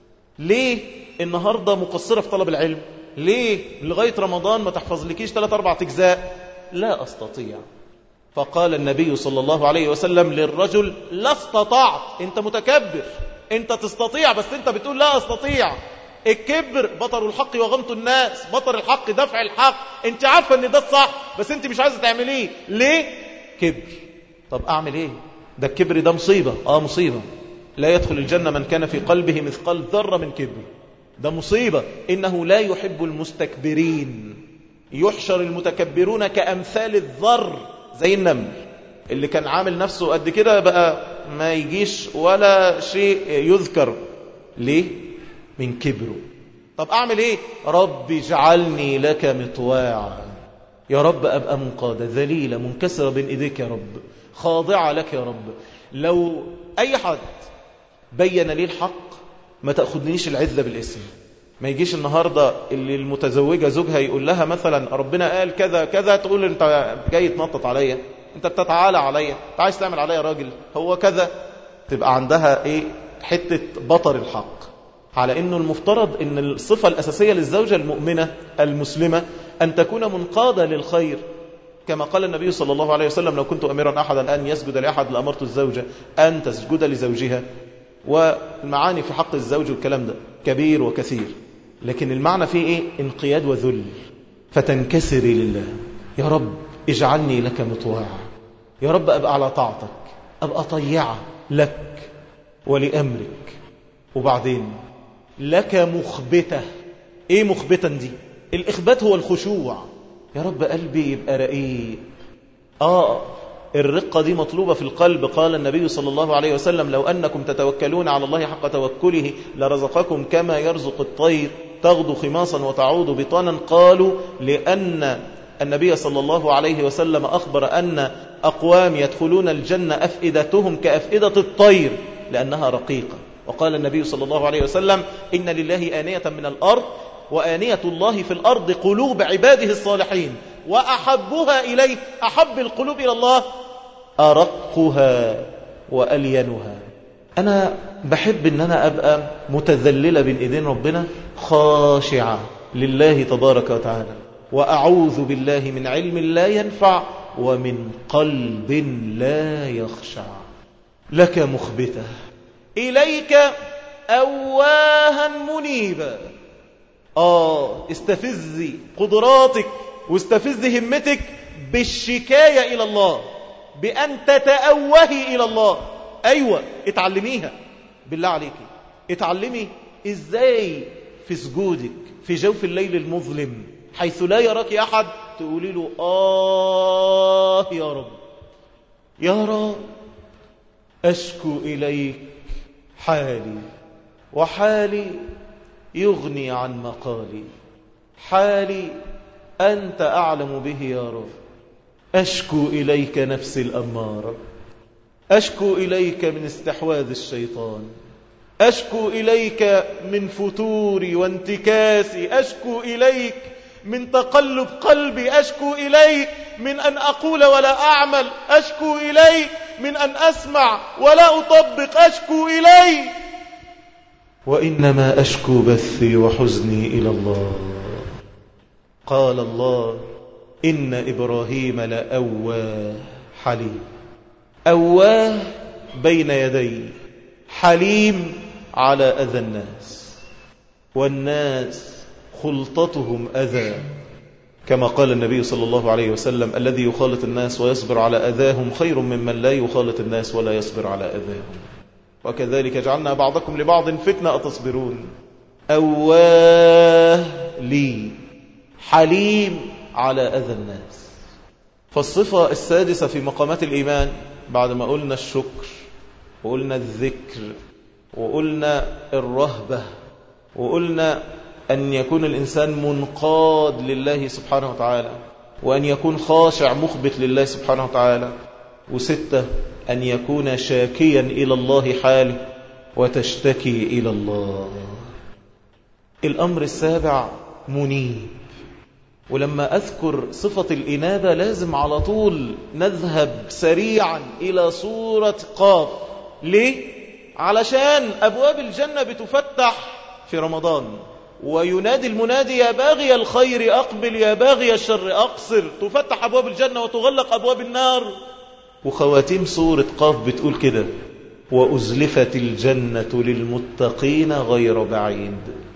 ليه النهاردة مقصرة في طلب العلم ليه لغاية رمضان ما تحفظ لكيش ثلاث أربع أجزاء لا أستطيع فقال النبي صلى الله عليه وسلم للرجل لا استطعت انت متكبر انت تستطيع بس انت بتقول لا استطيع الكبر بطر الحق وغمط الناس بطر الحق دفع الحق انت عارفة ان ده الصح بس انت مش عايزة تعمليه ليه كبر طب اعمل ايه ده الكبر ده مصيبة اه مصيبة لا يدخل الجنة من كان في قلبه مثقال ذرة من كبر ده مصيبة إنه لا يحب المستكبرين يحشر المتكبرون كأمثال الذر زي النمل اللي كان عامل نفسه قد كده بقى ما يجيش ولا شيء يذكر ليه؟ من كبره طب أعمل إيه؟ رب اجعلني لك مطواعا يا رب أبقى منقادة ذليلة منكسرة بين إيديك يا رب خاضعة لك يا رب لو أي حد بين لي الحق ما تأخذنيش العزة بالاسم ما يجيش النهاردة اللي المتزوجة زوجها يقول لها مثلا ربنا قال كذا كذا تقول انت جاي تنطط عليا انت بتتعالى عليا انت عايز تعمل عليا راجل هو كذا تبقى عندها ايه حتة بطر الحق على انه المفترض ان الصفة الاساسية للزوجة المؤمنة المسلمة ان تكون منقادة للخير كما قال النبي صلى الله عليه وسلم لو كنت أميرا أحدا أن يسجد لأحد لأمرت الزوجة أن تسجد لزوجها والمعاني في حق الزوج والكلام ده كبير وكثير لكن المعنى فيه إيه انقياد وذل فتنكسري لله يا رب اجعلني لك مطواعا يا رب أبقى على طاعتك أبقى طيعة لك ولأمرك وبعدين لك مخبتة إيه مخبتا دي الإخبات هو الخشوع يا رب قلبي يبقى رقيق آه الرقة دي مطلوبة في القلب قال النبي صلى الله عليه وسلم لو أنكم تتوكلون على الله حق توكله لرزقكم كما يرزق الطير تغدو خماصا وتعود بطانا قالوا لأن النبي صلى الله عليه وسلم أخبر أن أقوام يدخلون الجنة أفئدتهم كأفئدة الطير لأنها رقيقة وقال النبي صلى الله عليه وسلم إن لله آنية من الأرض وآنية الله في الأرض قلوب عباده الصالحين وأحبها إليه أحب القلوب إلى الله أرقها وألينها أنا بحب أن أنا أبقى متذللة بين إيدين ربنا خاشعة لله تبارك وتعالى وأعوذ بالله من علم لا ينفع ومن قلب لا يخشع لك مخبتة إليك أواها منيبا آه استفزي قدراتك واستفز همتك بالشكاية إلى الله بأن تتأوهي إلى الله أيوة اتعلميها بالله عليك اتعلمي إزاي في سجودك في جوف الليل المظلم حيث لا يراك أحد تقولي له آه يا رب يا رب أشكو إليك حالي وحالي يغني عن مقالي حالي أنت أعلم به يا رب أشكو إليك نفسي الأمارة أشكو إليك من استحواذ الشيطان أشكو إليك من فتوري وانتكاسي أشكو إليك من تقلب قلبي أشكو إليك من أن أقول ولا أعمل أشكو إليك من أن أسمع ولا أطبق أشكو إليك وإنما أشكو بثي وحزني إلى الله قال الله إن إبراهيم لأواه حليم أواه بين يدي حليم على أذى الناس والناس خلطتهم أذى كما قال النبي صلى الله عليه وسلم الذي يخالط الناس ويصبر على أذاهم خير ممن لا يخالط الناس ولا يصبر على أذاهم وكذلك جعلنا بعضكم لبعض فتنة أتصبرون أواه لي حليم على أذى الناس فالصفة السادسة في مقامات الإيمان بعد ما قلنا الشكر وقلنا الذكر وقلنا الرهبة وقلنا أن يكون الإنسان منقاد لله سبحانه وتعالى وأن يكون خاشع مخبت لله سبحانه وتعالى وستة أن يكون شاكيا إلى الله حاله وتشتكي إلى الله الأمر السابع منيب ولما أذكر صفة الإنابة لازم على طول نذهب سريعا إلى صورة قاف ليه؟ علشان أبواب الجنة بتفتح في رمضان وينادي المنادي يا باغي الخير أقبل يا باغي الشر أقصر تفتح أبواب الجنة وتغلق أبواب النار وخواتيم سورة قاف بتقول كده وأزلفت الجنة للمتقين غير بعيد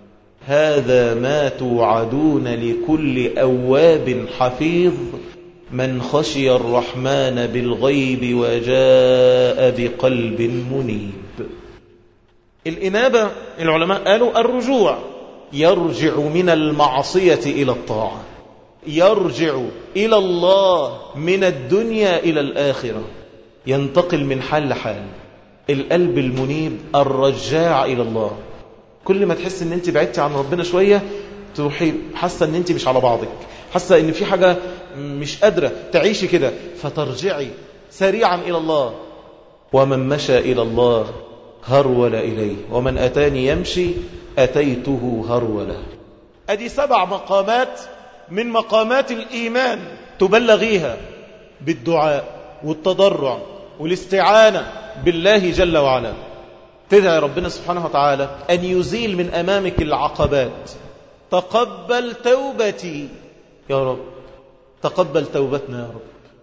هذا ما توعدون لكل أواب حفيظ من خشي الرحمن بالغيب وجاء بقلب منيب الإنابة العلماء قالوا الرجوع يرجع من المعصية إلى الطاعة يرجع إلى الله من الدنيا إلى الآخرة ينتقل من حال لحال القلب المنيب الرجاع إلى الله كل ما تحس ان انت بعدتي عن ربنا شوية تروحي حاسة ان انت مش على بعضك حاسة ان في حاجة مش قادرة تعيشي كده فترجعي سريعا إلى الله ومن مشى إلى الله هرول إليه ومن أتاني يمشي أتيته هرولا أدي سبع مقامات من مقامات الإيمان تبلغيها بالدعاء والتضرع والاستعانة بالله جل وعلا تدعي ربنا سبحانه وتعالى أن يزيل من أمامك العقبات تقبل توبتي يا رب تقبل توبتنا يا رب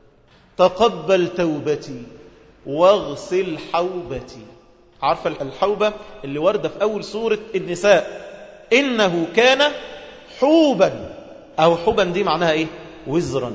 تقبل توبتي واغسل حوبتي عارفة الحوبة اللي واردة في أول سورة النساء إنه كان حوبا أو حوبا دي معناها إيه وزرا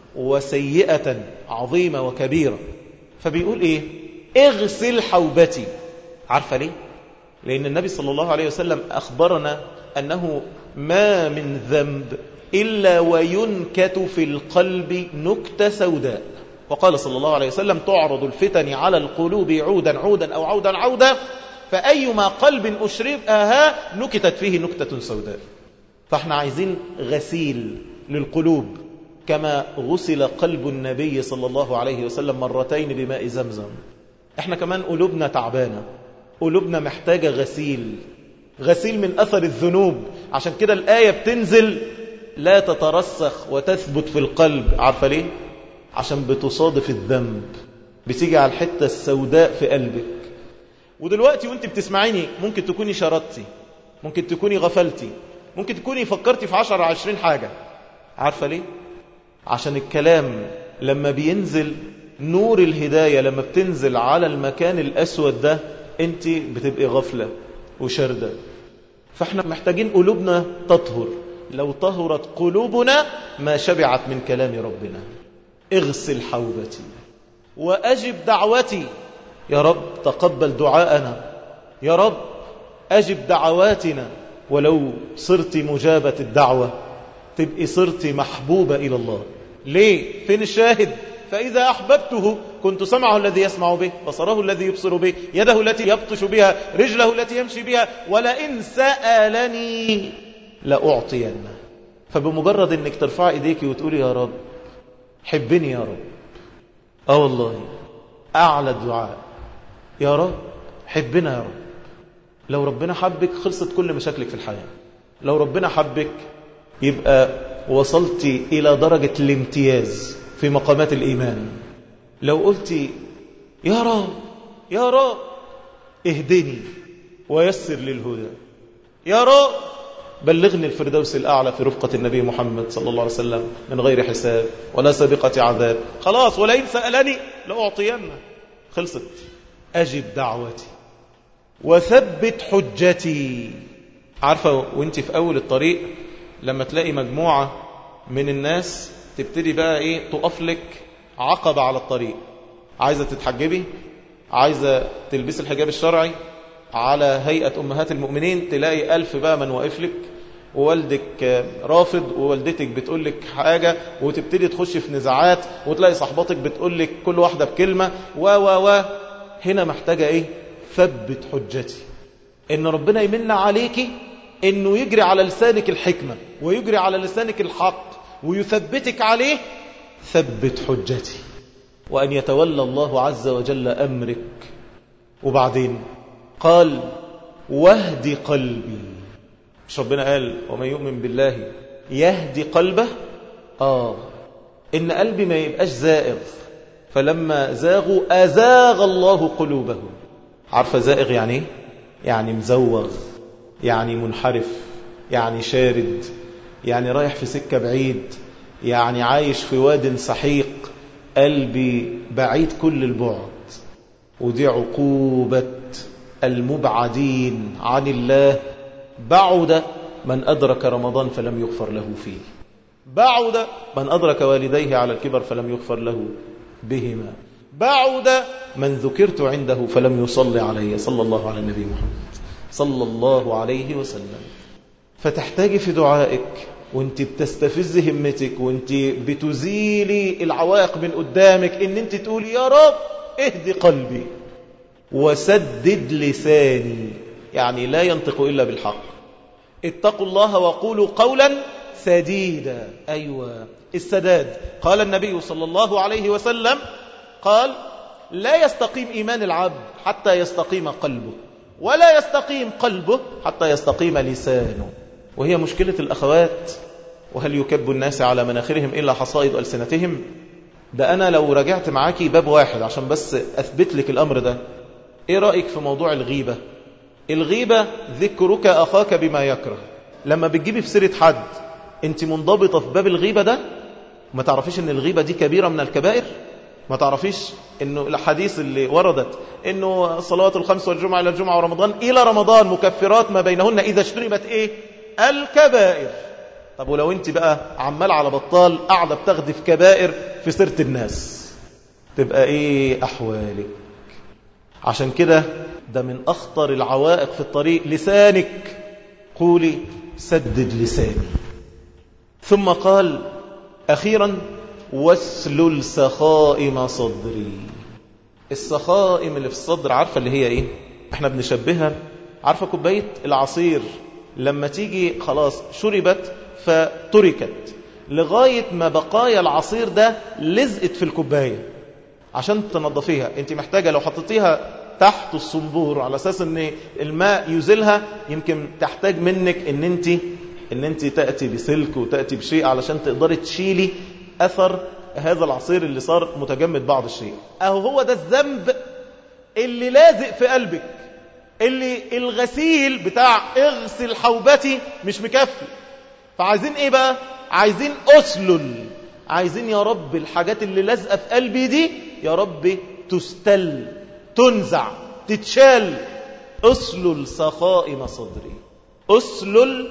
وسيئة عظيمة وكبيرة فبيقول إيه اغسل حوبتي عارفة ليه لأن النبي صلى الله عليه وسلم أخبرنا أنه ما من ذنب إلا وينكت في القلب نكتة سوداء وقال صلى الله عليه وسلم تعرض الفتن على القلوب عودا عودا أو عودا عودا فأيما قلب أشربها نكتت فيه نكتة سوداء فاحنا عايزين غسيل للقلوب كما غسل قلب النبي صلى الله عليه وسلم مرتين بماء زمزم احنا كمان قلوبنا تعبانة قلوبنا محتاجة غسيل غسيل من أثر الذنوب عشان كده الآية بتنزل لا تترسخ وتثبت في القلب عارفة ليه؟ عشان بتصادف الذنب بتيجي على الحتة السوداء في قلبك ودلوقتي وانت بتسمعيني ممكن تكوني شردتي ممكن تكوني غفلتي ممكن تكوني فكرتي في عشر عشرين حاجة عارفة ليه؟ عشان الكلام لما بينزل نور الهداية لما بتنزل على المكان الأسود ده انت بتبقي غفلة وشردة فاحنا محتاجين قلوبنا تطهر لو طهرت قلوبنا ما شبعت من كلام ربنا اغسل حوبتي وأجب دعوتي يا رب تقبل دعاءنا يا رب أجب دعواتنا ولو صرت مجابة الدعوة تبقي صرت محبوبة إلى الله ليه؟ فين الشاهد؟ فإذا أحببته كنت سمعه الذي يسمع به بصره الذي يبصر به يده التي يبطش بها رجله التي يمشي بها ولئن سألني لأعطينه فبمجرد أنك ترفع إيديك وتقولي يا رب حبني يا رب آه والله أعلى الدعاء يا رب حبنا يا رب لو ربنا حبك خلصت كل مشاكلك في الحياة لو ربنا حبك يبقى وصلت إلى درجة الامتياز في مقامات الإيمان لو قلت يا رب يا رب اهدني ويسر للهدى يا رب بلغني الفردوس الأعلى في رفقة النبي محمد صلى الله عليه وسلم من غير حساب ولا سابقة عذاب خلاص ولئن سألني لأعطينه خلصت أجب دعوتي وثبت حجتي عارفة وانت في أول الطريق لما تلاقي مجموعة من الناس تبتدي بقى ايه تقف لك عقبة على الطريق عايزة تتحجبي عايزة تلبسي الحجاب الشرعي على هيئة أمهات المؤمنين تلاقي ألف بقى من واقف لك ووالدك رافض ووالدتك بتقول لك حاجة وتبتدي تخش في نزاعات وتلاقي صاحباتك بتقول لك كل واحدة بكلمة و و و هنا محتاجة ايه ثبت حجتي ان ربنا يمن عليكي انه يجري على لسانك الحكمة ويجري على لسانك الحق ويثبتك عليه ثبت حجتي وأن يتولى الله عز وجل أمرك وبعدين قال واهدي قلبي مش ربنا قال ومن يؤمن بالله يهدي قلبه آه إن قلبي ما يبقاش زائغ فلما زاغوا أزاغ الله قلوبهم عارفة زائغ يعني ايه؟ يعني مزوغ يعني منحرف يعني شارد يعني رايح في سكة بعيد يعني عايش في واد سحيق قلبي بعيد كل البعد ودي عقوبة المبعدين عن الله بعد من أدرك رمضان فلم يغفر له فيه بعد من أدرك والديه على الكبر فلم يغفر له بهما بعد من ذكرت عنده فلم يصلي عليه صلى الله على النبي محمد صلى الله عليه وسلم فتحتاجي في دعائك وانت بتستفز همتك وانت بتزيلي العوائق من قدامك ان انت تقولي يا رب اهدي قلبي وسدد لساني يعني لا ينطق إلا بالحق اتقوا الله وقولوا قولا سديدا أيوة السداد قال النبي صلى الله عليه وسلم قال لا يستقيم إيمان العبد حتى يستقيم قلبه ولا يستقيم قلبه حتى يستقيم لسانه وهي مشكلة الأخوات وهل يكب الناس على مناخرهم إلا حصائد ألسنتهم ده أنا لو رجعت معاكي باب واحد عشان بس أثبت لك الأمر ده إيه رأيك في موضوع الغيبة الغيبة ذكرك أخاك بما يكره لما بتجيبي في سيرة حد أنت منضبطة في باب الغيبة ده ما تعرفيش أن الغيبة دي كبيرة من الكبائر ما تعرفيش أنه الحديث اللي وردت أنه صلاة الخمس والجمعة إلى الجمعة ورمضان إلى رمضان مكفرات ما بينهن إذا اجتنبت إيه الكبائر طب ولو أنت بقى عمال على بطال قاعدة بتاخدي في كبائر في سيرة الناس تبقى إيه أحوالك عشان كده ده من أخطر العوائق في الطريق لسانك قولي سدد لساني ثم قال أخيرا واسلل سخائم صدري السخائم اللي في الصدر عارفة اللي هي ايه احنا بنشبهها عارفة كوباية العصير لما تيجي خلاص شربت فتركت لغاية ما بقايا العصير ده لزقت في الكوباية عشان تنظفيها انت محتاجة لو حطيتيها تحت الصنبور على اساس ان الماء يزيلها يمكن تحتاج منك ان انت ان انت تاتي بسلك وتاتي بشيء علشان تقدري تشيلي اثر هذا العصير اللي صار متجمد بعض الشيء اهو هو ده الذنب اللي لازق في قلبك اللي الغسيل بتاع اغسل حوبتي مش مكفي فعايزين ايه بقى عايزين اسلل عايزين يا رب الحاجات اللي لازقه في قلبي دي يا رب تستل تنزع تتشال اسلل سخائم صدري اسلل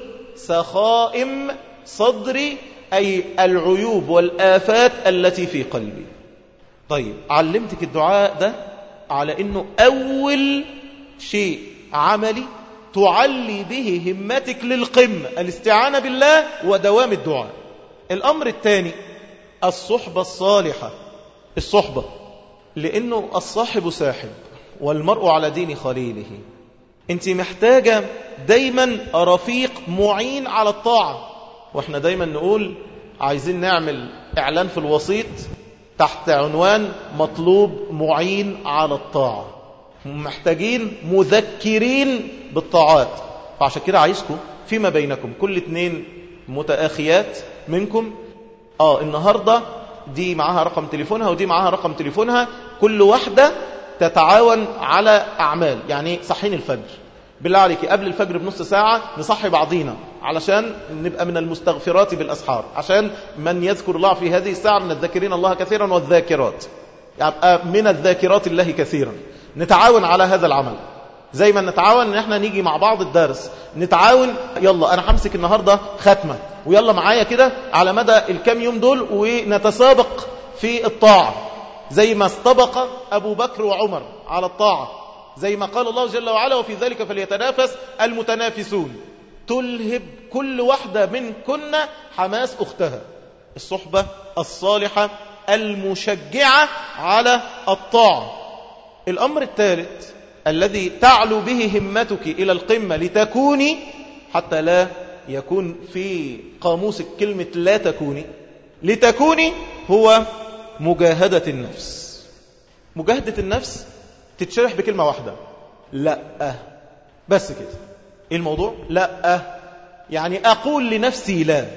سخائم صدري أي العيوب والآفات التي في قلبي طيب علمتك الدعاء ده على أنه أول شيء عملي تعلي به همتك للقمة الاستعانة بالله ودوام الدعاء الأمر الثاني الصحبة الصالحة الصحبة لأنه الصاحب ساحب والمرء على دين خليله انت محتاجة دايما رفيق معين على الطاعة واحنا دايما نقول عايزين نعمل اعلان في الوسيط تحت عنوان مطلوب معين على الطاعة محتاجين مذكرين بالطاعات فعشان كده عايزكم فيما بينكم كل اتنين متآخيات منكم اه النهاردة دي معاها رقم تليفونها ودي معاها رقم تليفونها كل واحدة تتعاون على أعمال يعني صحين الفجر بالله عليك قبل الفجر بنص ساعة نصحي بعضينا علشان نبقى من المستغفرات بالأسحار عشان من يذكر الله في هذه الساعة من الذاكرين الله كثيرا والذاكرات يبقى من الذاكرات الله كثيرا نتعاون على هذا العمل زي ما نتعاون ان احنا نيجي مع بعض الدرس نتعاون يلا انا همسك النهاردة ختمة ويلا معايا كده على مدى الكام يوم دول ونتسابق في الطاعة زي ما استبق أبو بكر وعمر على الطاعة زي ما قال الله جل وعلا وفي ذلك فليتنافس المتنافسون تلهب كل واحدة من كنا حماس أختها الصحبة الصالحة المشجعة على الطاعة الأمر الثالث الذي تعلو به همتك إلى القمة لتكوني حتى لا يكون في قاموسك كلمة لا تكوني لتكوني هو مجاهدة النفس مجاهدة النفس تتشرح بكلمة واحدة لا بس كده ايه الموضوع لا يعني أقول لنفسي لا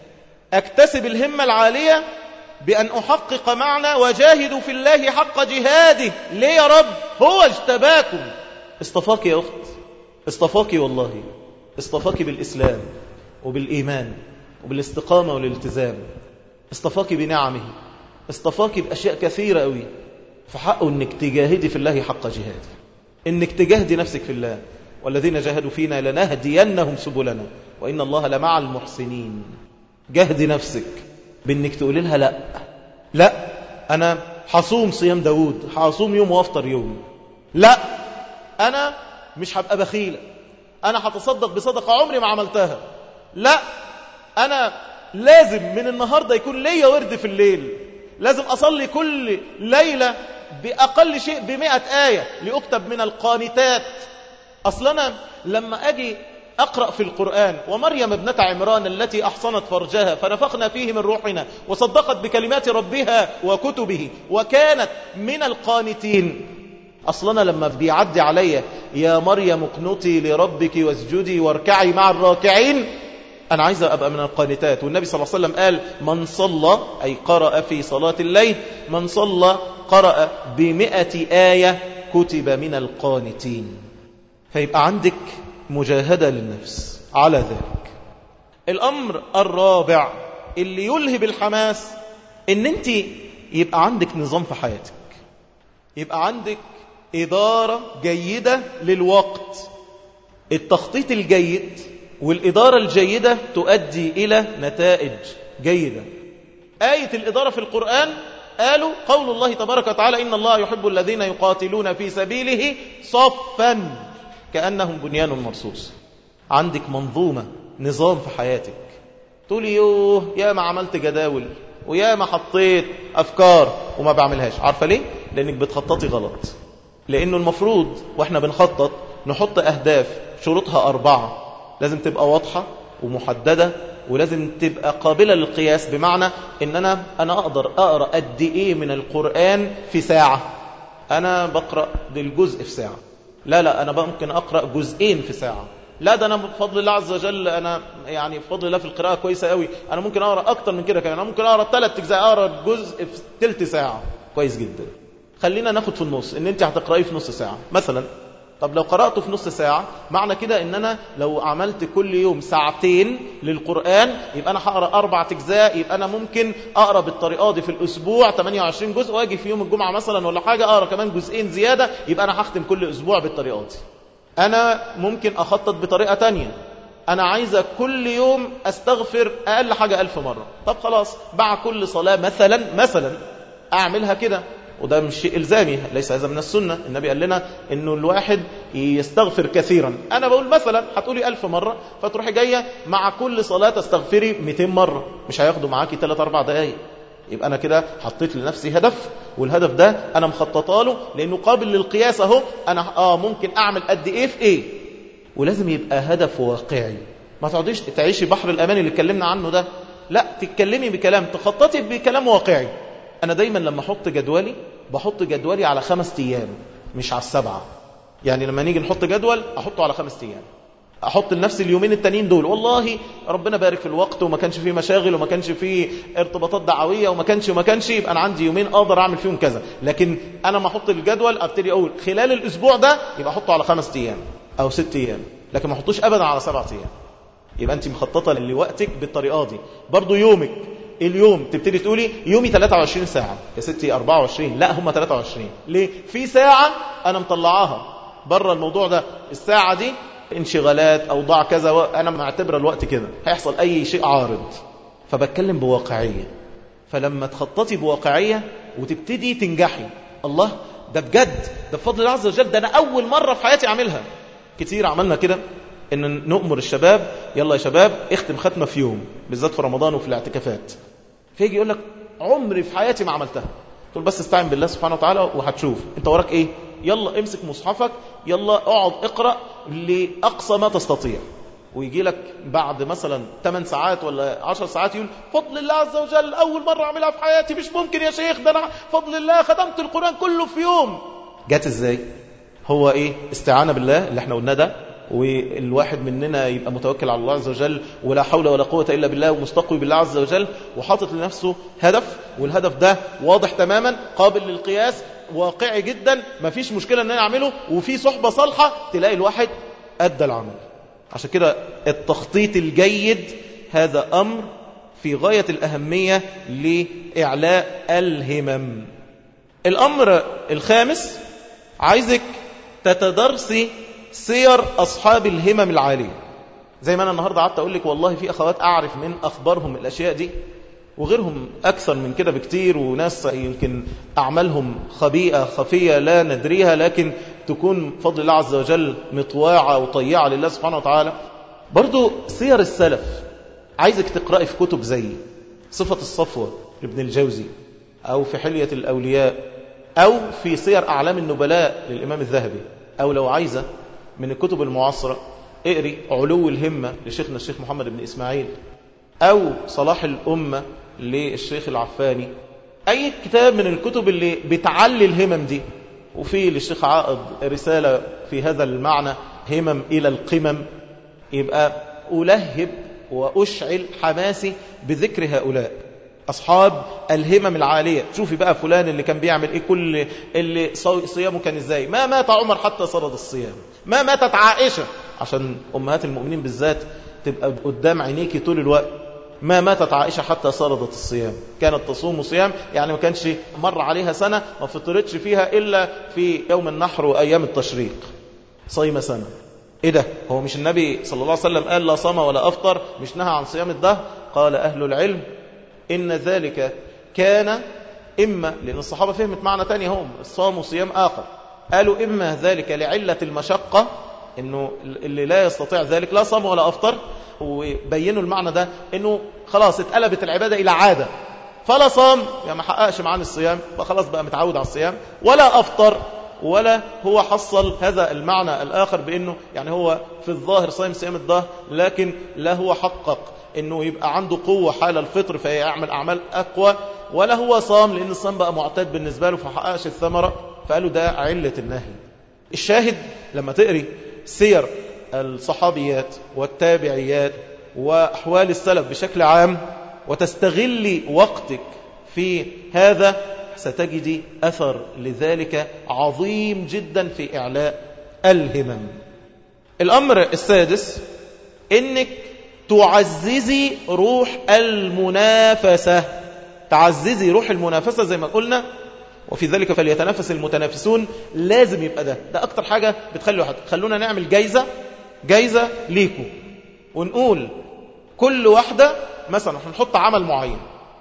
أكتسب الهمة العالية بأن أحقق معنى وجاهدوا في الله حق جهاده ليه يا رب هو اجتباكم اصطفاك يا أخت اصطفاك والله اصطفاك بالإسلام وبالإيمان وبالاستقامة والالتزام اصطفاك بنعمه اصطفاك بأشياء كثيرة قوي فحقه انك تجاهدي في الله حق جهاده انك تجاهدي نفسك في الله والذين جاهدوا فينا لنهدينهم سبلنا وإن الله لمع المحسنين جاهدي نفسك بانك تقولي لها لا لا أنا حصوم صيام داود حصوم يوم وافطر يوم لا أنا مش هبقى بخيلة أنا هتصدق بصدقة عمري ما عملتها لا أنا لازم من النهاردة يكون ليا ورد في الليل لازم أصلي كل ليلة بأقل شيء بمئة آية لأكتب من القانتات أصلا لما أجي أقرأ في القرآن ومريم ابنة عمران التي أحصنت فرجها فنفخنا فيه من روحنا وصدقت بكلمات ربها وكتبه وكانت من القانتين أصلا لما بيعدي علي يا مريم اقنتي لربك واسجدي واركعي مع الراكعين أنا عايز أبقى من القانتات والنبي صلى الله عليه وسلم قال من صلى أي قرأ في صلاة الليل من صلى قرأ بمئة آية كتب من القانتين فيبقى عندك مجاهدة للنفس على ذلك الأمر الرابع اللي يلهب الحماس ان انت يبقى عندك نظام في حياتك يبقى عندك إدارة جيدة للوقت التخطيط الجيد والإدارة الجيدة تؤدي إلى نتائج جيدة آية الإدارة في القرآن قالوا قول الله تبارك وتعالى إن الله يحب الذين يقاتلون في سبيله صفا كأنهم بنيان مرصوص عندك منظومة نظام في حياتك تقولي يوه يا ما عملت جداول ويا ما حطيت أفكار وما بعملهاش عارفة ليه؟ لأنك بتخططي غلط لأنه المفروض وإحنا بنخطط نحط أهداف شروطها أربعة لازم تبقى واضحة ومحددة ولازم تبقى قابلة للقياس بمعنى ان انا انا اقدر اقرا قد ايه من القرآن في ساعة انا بقرا الجزء في ساعة لا لا انا ممكن اقرا جزئين في ساعة لا ده انا بفضل الله عز وجل انا يعني بفضل الله في القراءة كويسة قوي انا ممكن اقرا اكتر من كده كمان انا ممكن اقرا ثلاث اجزاء اقرا جزء في ثلث ساعة كويس جدا خلينا ناخد في النص ان انت هتقرايه في نص ساعة مثلا طب لو قرأته في نص ساعة معنى كده ان انا لو عملت كل يوم ساعتين للقرآن يبقى انا هقرأ اربع اجزاء يبقى انا ممكن اقرأ بالطريقة دي في الاسبوع 28 جزء واجي في يوم الجمعة مثلا ولا حاجة اقرأ كمان جزئين زيادة يبقى انا هختم كل اسبوع بالطريقة دي انا ممكن اخطط بطريقة تانية انا عايزة كل يوم استغفر اقل حاجة الف مرة طب خلاص بعد كل صلاة مثلا مثلا اعملها كده وده مش شيء إلزامي ليس هذا من السنة النبي قال لنا أنه الواحد يستغفر كثيرا أنا بقول مثلا هتقولي ألف مرة فتروحي جاية مع كل صلاة تستغفري 200 مرة مش هياخدوا معاكي 3 4 دقايق يبقى أنا كده حطيت لنفسي هدف والهدف ده أنا مخططه له لأنه قابل للقياس أهو أنا آه ممكن أعمل قد إيه في إيه ولازم يبقى هدف واقعي ما تقعديش تعيشي بحر الأمان اللي اتكلمنا عنه ده لا تتكلمي بكلام تخططي بكلام واقعي أنا دايما لما أحط جدولي بحط جدولي على خمس أيام مش على السبعة يعني لما نيجي نحط جدول أحطه على خمس أيام أحط لنفسي اليومين التانيين دول والله ربنا بارك في الوقت وما كانش فيه مشاغل وما كانش فيه ارتباطات دعوية وما كانش وما كانش يبقى أنا عندي يومين أقدر أعمل فيهم كذا لكن أنا ما أحط الجدول أبتدي أقول خلال الأسبوع ده يبقى أحطه على خمس أيام أو ست أيام لكن ما أحطوش أبدا على سبعة أيام يبقى أنت مخططة لوقتك بالطريقة دي برضو يومك اليوم تبتدي تقولي يومي 23 ساعة يا ستي 24 لا هم 23 ليه في ساعة أنا مطلعاها بره الموضوع ده الساعة دي انشغالات أوضاع كذا أنا معتبر الوقت كده هيحصل أي شيء عارض فبتكلم بواقعية فلما تخططي بواقعية وتبتدي تنجحي الله ده بجد ده بفضل الله عز وجل ده أنا أول مرة في حياتي أعملها كتير عملنا كده ان نؤمر الشباب يلا يا شباب اختم ختمة في يوم بالذات في رمضان وفي الاعتكافات فيجي يقول لك عمري في حياتي ما عملتها تقول بس استعين بالله سبحانه وتعالى وهتشوف انت وراك ايه يلا امسك مصحفك يلا اقعد اقرأ لأقصى ما تستطيع ويجي لك بعد مثلا 8 ساعات ولا 10 ساعات يقول فضل الله عز وجل أول مرة أعملها في حياتي مش ممكن يا شيخ ده أنا فضل الله ختمت القرآن كله في يوم جات ازاي هو ايه استعانة بالله اللي احنا قلنا ده والواحد مننا يبقى متوكل على الله عز وجل ولا حول ولا قوة إلا بالله ومستقوي بالله عز وجل وحاطط لنفسه هدف والهدف ده واضح تماما قابل للقياس واقعي جدا مفيش مشكلة ان انا اعمله وفي صحبة صالحة تلاقي الواحد أدى العمل عشان كده التخطيط الجيد هذا أمر في غاية الأهمية لإعلاء الهمم الأمر الخامس عايزك تتدرسي سير أصحاب الهمم العالية زي ما أنا النهاردة قعدت أقول لك والله في أخوات أعرف من أخبارهم الأشياء دي وغيرهم أكثر من كده بكتير وناس يمكن أعمالهم خبيئة خفية لا ندريها لكن تكون فضل الله عز وجل مطواعة وطيعة لله سبحانه وتعالى برضو سير السلف عايزك تقرأي في كتب زي صفة الصفوة ابن الجوزي أو في حلية الأولياء أو في سير أعلام النبلاء للإمام الذهبي أو لو عايزة من الكتب المعاصرة اقري علو الهمة لشيخنا الشيخ محمد بن إسماعيل أو صلاح الأمة للشيخ العفاني أي كتاب من الكتب اللي بتعلي الهمم دي وفي للشيخ عائض رسالة في هذا المعنى همم إلى القمم يبقى ألهب وأشعل حماسي بذكر هؤلاء أصحاب الهمم العالية شوفي بقى فلان اللي كان بيعمل إيه كل اللي صيامه كان إزاي ما مات عمر حتى صرد الصيام ما ماتت عائشة عشان أمهات المؤمنين بالذات تبقى قدام عينيكي طول الوقت ما ماتت عائشة حتى صردت الصيام كانت تصوم صيام يعني ما كانش مر عليها سنة ما فطرتش فيها إلا في يوم النحر وأيام التشريق صيم سنة إيه ده هو مش النبي صلى الله عليه وسلم قال لا صام ولا أفطر مش نهى عن صيام الدهر قال أهل العلم إن ذلك كان إما لأن الصحابة فهمت معنى تاني هم الصام وصيام آخر قالوا إما ذلك لعلة المشقة إنه اللي لا يستطيع ذلك لا صام ولا أفطر وبينوا المعنى ده إنه خلاص اتقلبت العبادة إلى عادة فلا صام يعني ما حققش معاه الصيام فخلاص بقى متعود على الصيام ولا أفطر ولا هو حصل هذا المعنى الآخر بأنه يعني هو في الظاهر صيام صيام الظهر لكن لا هو حقق أنه يبقى عنده قوة حال الفطر فيعمل أعمال أقوى ولا هو صام لأن الصيام بقى معتاد بالنسبة له فحققش الثمرة فقالوا ده علة النهي الشاهد لما تقري سير الصحابيات والتابعيات وأحوال السلف بشكل عام وتستغلي وقتك في هذا ستجدي أثر لذلك عظيم جدا في إعلاء الهمم الأمر السادس إنك تعززي روح المنافسة تعززي روح المنافسة زي ما قلنا وفي ذلك فليتنافس المتنافسون لازم يبقى ده ده أكتر حاجة بتخلي واحد خلونا نعمل جايزة جايزة ليكو ونقول كل واحدة مثلا هنحط عمل معين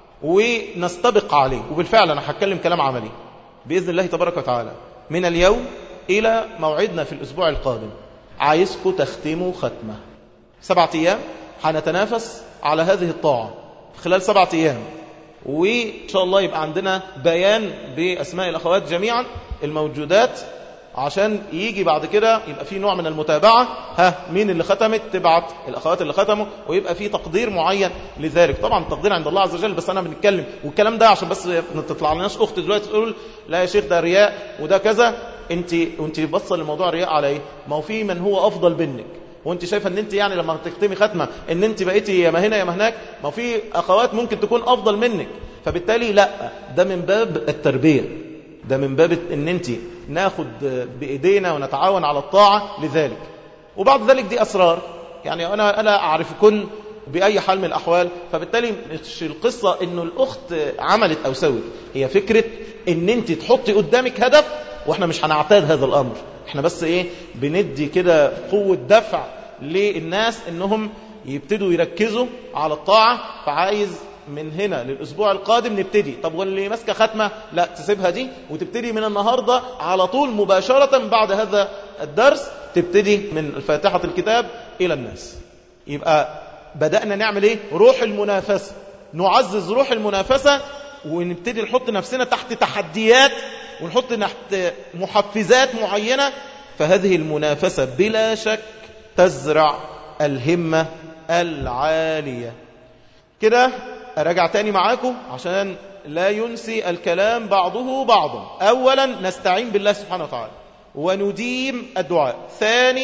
ونستبق عليه وبالفعل أنا هتكلم كلام عملي بإذن الله تبارك وتعالى من اليوم إلى موعدنا في الأسبوع القادم عايزكم تختموا ختمة سبعة أيام هنتنافس على هذه الطاعة خلال سبعة أيام وإن شاء الله يبقى عندنا بيان بأسماء الأخوات جميعا الموجودات عشان يجي بعد كده يبقى في نوع من المتابعة ها مين اللي ختمت تبعت الأخوات اللي ختموا ويبقى في تقدير معين لذلك طبعا التقدير عند الله عز وجل بس أنا بنتكلم والكلام ده عشان بس ما تطلع لناش أخت دلوقتي تقول لا يا شيخ ده رياء وده كذا انت وانت بصل الموضوع رياء على ايه ما هو في من هو أفضل منك وانت شايفه ان انت يعني لما تختمي ختمه ان انت بقيتي يا ما هنا يا ما هناك ما في اخوات ممكن تكون افضل منك فبالتالي لا ده من باب التربيه ده من باب ان انت ناخد بايدينا ونتعاون على الطاعه لذلك وبعد ذلك دي اسرار يعني انا انا اعرفكن باي حال من الاحوال فبالتالي مش القصه انه الاخت عملت او سوت هي فكره ان انت تحطي قدامك هدف واحنا مش هنعتاد هذا الامر احنا بس ايه بندي كده قوه دفع للناس انهم يبتدوا يركزوا على الطاعه فعايز من هنا للأسبوع القادم نبتدي طب واللي ماسكه ختمة لا تسيبها دي وتبتدي من النهاردة على طول مباشرة بعد هذا الدرس تبتدي من فاتحة الكتاب إلى الناس يبقى بدأنا نعمل إيه روح المنافسة نعزز روح المنافسة ونبتدي نحط نفسنا تحت تحديات ونحط تحت محفزات معينة فهذه المنافسة بلا شك تزرع الهمة العالية كده أراجع تاني معاكم عشان لا ينسي الكلام بعضه بعضا أولا نستعين بالله سبحانه وتعالى ونديم الدعاء ثانيا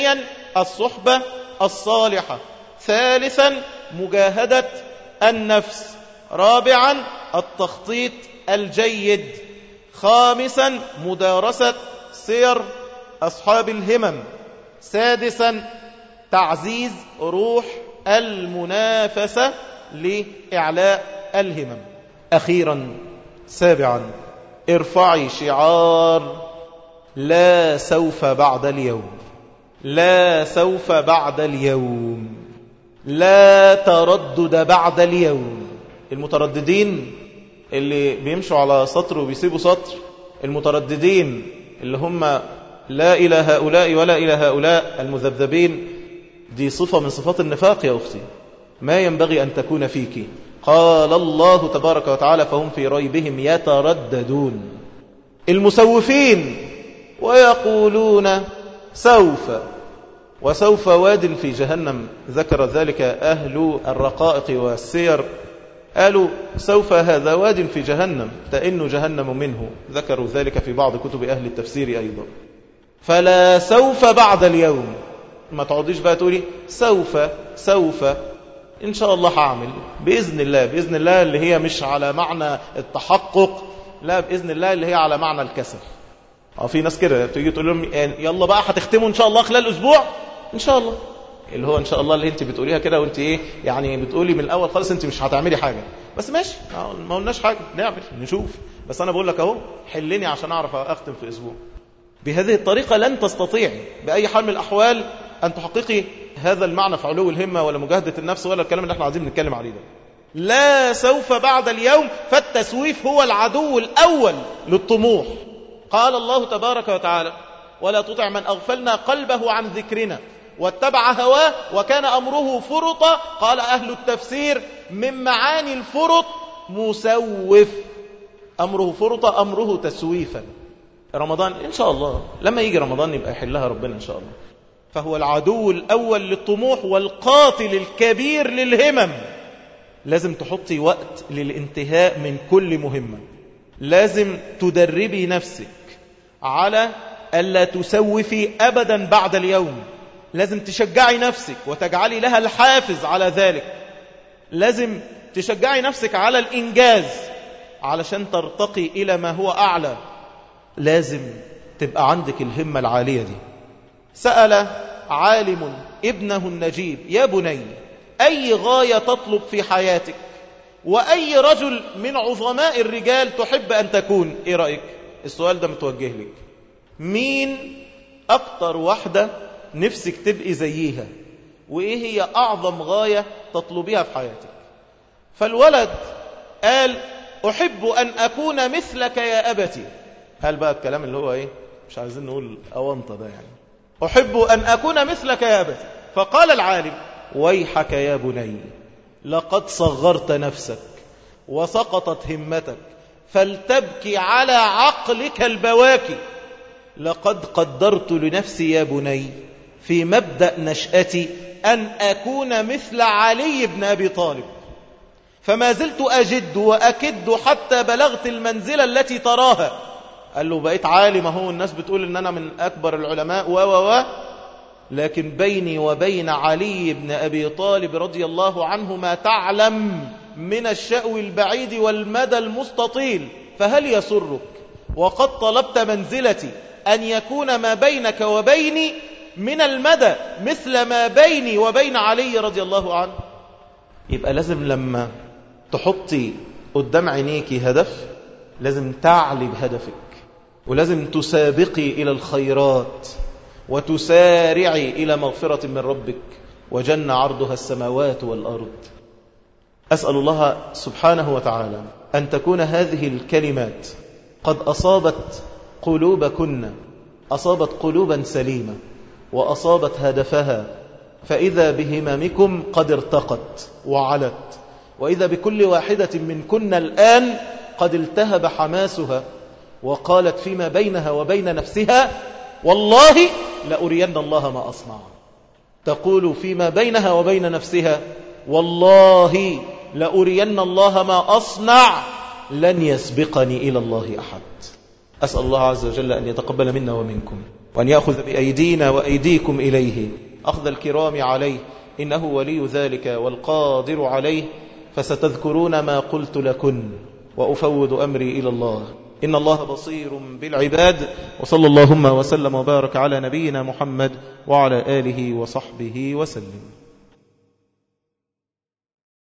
الصحبة الصالحة ثالثا مجاهدة النفس رابعا التخطيط الجيد خامسا مدارسة سير أصحاب الهمم سادسا تعزيز روح المنافسة لإعلاء الهمم أخيرا سابعا ارفعي شعار لا سوف بعد اليوم لا سوف بعد اليوم لا تردد بعد اليوم المترددين اللي بيمشوا على سطر وبيسيبوا سطر المترددين اللي هم لا إلى هؤلاء ولا إلى هؤلاء المذبذبين دي صفة من صفات النفاق يا أختي ما ينبغي أن تكون فيك قال الله تبارك وتعالى فهم في ريبهم يترددون المسوفين ويقولون سوف وسوف واد في جهنم ذكر ذلك أهل الرقائق والسير قالوا سوف هذا واد في جهنم تئن جهنم منه ذكروا ذلك في بعض كتب أهل التفسير أيضا فلا سوف بعد اليوم ما تقعديش بقى تقولي سوف سوف إن شاء الله هعمل بإذن الله بإذن الله اللي هي مش على معنى التحقق لا بإذن الله اللي هي على معنى الكسل اه في ناس كده تيجي تقول لهم يلا بقى هتختموا إن شاء الله خلال أسبوع إن شاء الله اللي هو إن شاء الله اللي أنت بتقوليها كده وأنت إيه يعني بتقولي من الأول خالص أنت مش هتعملي حاجة بس ماشي ما قلناش حاجة نعمل نشوف بس أنا بقول لك أهو حلني عشان أعرف أختم في أسبوع بهذه الطريقة لن تستطيعي بأي حال من الأحوال أن تحققي هذا المعنى في علو الهمة ولا مجاهدة النفس ولا الكلام اللي احنا عايزين نتكلم عليه ده لا سوف بعد اليوم فالتسويف هو العدو الأول للطموح قال الله تبارك وتعالى ولا تطع من أغفلنا قلبه عن ذكرنا واتبع هواه وكان أمره فرطا قال أهل التفسير من معاني الفرط مسوف أمره فرطا أمره تسويفا رمضان إن شاء الله لما يجي رمضان يبقى يحلها ربنا إن شاء الله فهو العدو الأول للطموح والقاتل الكبير للهمم لازم تحطي وقت للانتهاء من كل مهمة لازم تدربي نفسك على ألا تسوفي أبدا بعد اليوم لازم تشجعي نفسك وتجعلي لها الحافز على ذلك لازم تشجعي نفسك على الإنجاز علشان ترتقي إلى ما هو أعلى لازم تبقى عندك الهمة العالية دي سأل عالم ابنه النجيب يا بني أي غاية تطلب في حياتك وأي رجل من عظماء الرجال تحب أن تكون إيه رأيك السؤال ده متوجه لك مين أكتر واحدة نفسك تبقي زيها وإيه هي أعظم غاية تطلبيها في حياتك فالولد قال أحب أن أكون مثلك يا أبتي هل بقى الكلام اللي هو إيه مش عايزين نقول أونطة ده يعني أحب أن أكون مثلك يا أبتي فقال العالم ويحك يا بني لقد صغرت نفسك وسقطت همتك فلتبكي على عقلك البواكي لقد قدرت لنفسي يا بني في مبدأ نشأتي أن أكون مثل علي بن أبي طالب فما زلت أجد وأكد حتى بلغت المنزلة التي تراها قال له بقيت عالم هو الناس بتقول ان انا من اكبر العلماء و و و لكن بيني وبين علي بن ابي طالب رضي الله عنه ما تعلم من الشأو البعيد والمدى المستطيل فهل يسرك وقد طلبت منزلتي ان يكون ما بينك وبيني من المدى مثل ما بيني وبين علي رضي الله عنه يبقى لازم لما تحطي قدام عينيك هدف لازم تعلي بهدفك ولازم تسابقي إلى الخيرات وتسارعي إلى مغفرة من ربك وجنة عرضها السماوات والأرض أسأل الله سبحانه وتعالى أن تكون هذه الكلمات قد أصابت قلوبكن أصابت قلوبا سليمة وأصابت هدفها فإذا بهمامكم قد ارتقت وعلت وإذا بكل واحدة منكن الآن قد التهب حماسها وقالت فيما بينها وبين نفسها والله لأرين الله ما أصنع تقول فيما بينها وبين نفسها والله لأرين الله ما أصنع لن يسبقني إلى الله أحد أسأل الله عز وجل أن يتقبل منا ومنكم وأن يأخذ بأيدينا وأيديكم إليه أخذ الكرام عليه إنه ولي ذلك والقادر عليه فستذكرون ما قلت لكن وأفوض أمري إلى الله إن الله بصير بالعباد وصلى اللهم وسلم وبارك على نبينا محمد وعلى آله وصحبه وسلم